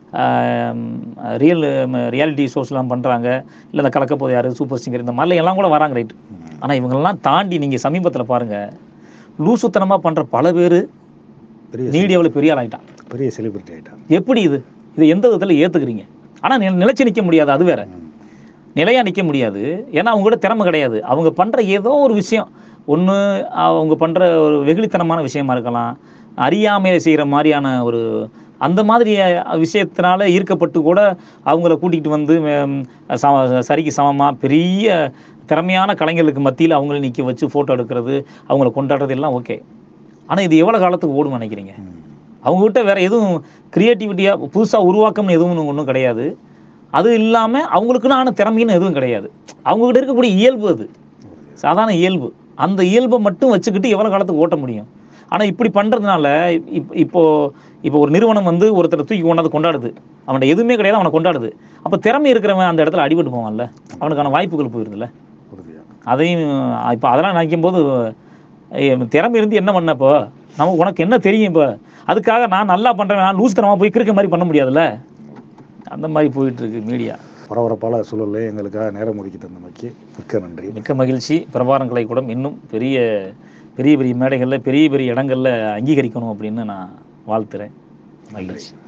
ரியல் ரியாலிட்டி ஷோஸ்லாம் பண்ணுறாங்க இல்லை இந்த கலக்க போது யாரு சூப்பர் சிங்கர் இந்த மாதிரிலாம் எல்லாம் கூட வராங்க ரைட் ஆனால் இவங்கெல்லாம் தாண்டி நீங்கள் சமீபத்தில் பாருங்கள் லூசுத்தனமாக பண்ணுற பல பேர் பெரிய மீடியாவில் பெரிய ஆள் ஆகிட்டான் பெரிய செலிபிரிட்டி ஆகிட்டான் எப்படி இது இதை எந்த விதத்தில் ஏற்றுக்கிறீங்க ஆனால் நிலைச்சு நிற்க முடியாது அது வேற நிலையாக நிற்க முடியாது ஏன்னா அவங்ககிட்ட திறமை கிடையாது அவங்க பண்ணுற ஏதோ ஒரு விஷயம் ஒன்று அவங்க பண்ணுற ஒரு வெகுளித்தனமான விஷயமா இருக்கலாம் அறியாமையை செய்கிற மாதிரியான ஒரு அந்த மாதிரி அஹ், விஷயத்தினால ஈர்க்கப்பட்டு கூட அவங்கள கூட்டிகிட்டு வந்து ஹம், சம சரிக்கு சமமாக பெரிய திறமையான கலைஞர்களுக்கு மத்தியில் அவங்கள நிற்க வச்சு ஃபோட்டோ எடுக்கிறது அவங்கள கொண்டாடுறது எல்லாம் ஓகே ஆனால் இது எவ்வளோ காலத்துக்கு ஓடும் நினைக்கிறீங்க ம். அவங்ககிட்ட வேற எதுவும் கிரியேட்டிவிட்டியாக புதுசாக உருவாக்கம்னு எதுவும் ஒன்றும் கிடையாது அது இல்லாமல் அவங்களுக்குன்னு ஆன திறமைன்னு எதுவும் கிடையாது அவங்ககிட்ட இருக்கக்கூடிய இயல்பு அது சாதாரண இயல்பு அந்த இயல்பை மட்டும் வச்சுக்கிட்டு எவ்வளோ காலத்துக்கு ஓட்ட முடியும் ஆனால் இப்படி பண்ணுறதுனால இப் இப்போ இப்போ ஒரு நிறுவனம் வந்து ஒருத்தரை தூக்கி கொண்டாந்து கொண்டாடுது அவன்கிட்ட எதுவுமே கிடையாது அவனை கொண்டாடுது அப்போ திறமை இருக்கிறவன் அந்த இடத்துல அடிபட்டு போவான்ல அவனுக்கான வாய்ப்புகள் போயிருதுல்ல உறுதியா அதையும் இப்போ அதெல்லாம் நினைக்கும் போது ஏய், திறமை இருந்து என்ன பண்ண இப்போ நமக்கு உனக்கு என்ன தெரியும் இப்போ அதுக்காக நான் நல்லா பண்ணுறேன் நான் லூஸ் தனமாக போய் கிறுக்க மாதிரி பண்ண முடியாதுல்ல அந்த மாதிரி போயிட்டு இருக்கு மீடியா பரபரப்பான சூழலில் எங்களுக்காக நேரம் ஒதுக்கி தந்தமைக்கு மிக்க நன்றி மிக்க மகிழ்ச்சி பிரபாரம் கலைக்கூடம் இன்னும் பெரிய பெரிய பெரிய மேடைகளில் பெரிய பெரிய இடங்களில் அங்கீகரிக்கணும் அப்படின்னு நான் வாழ்த்துறேன் மகிழ்ச்சி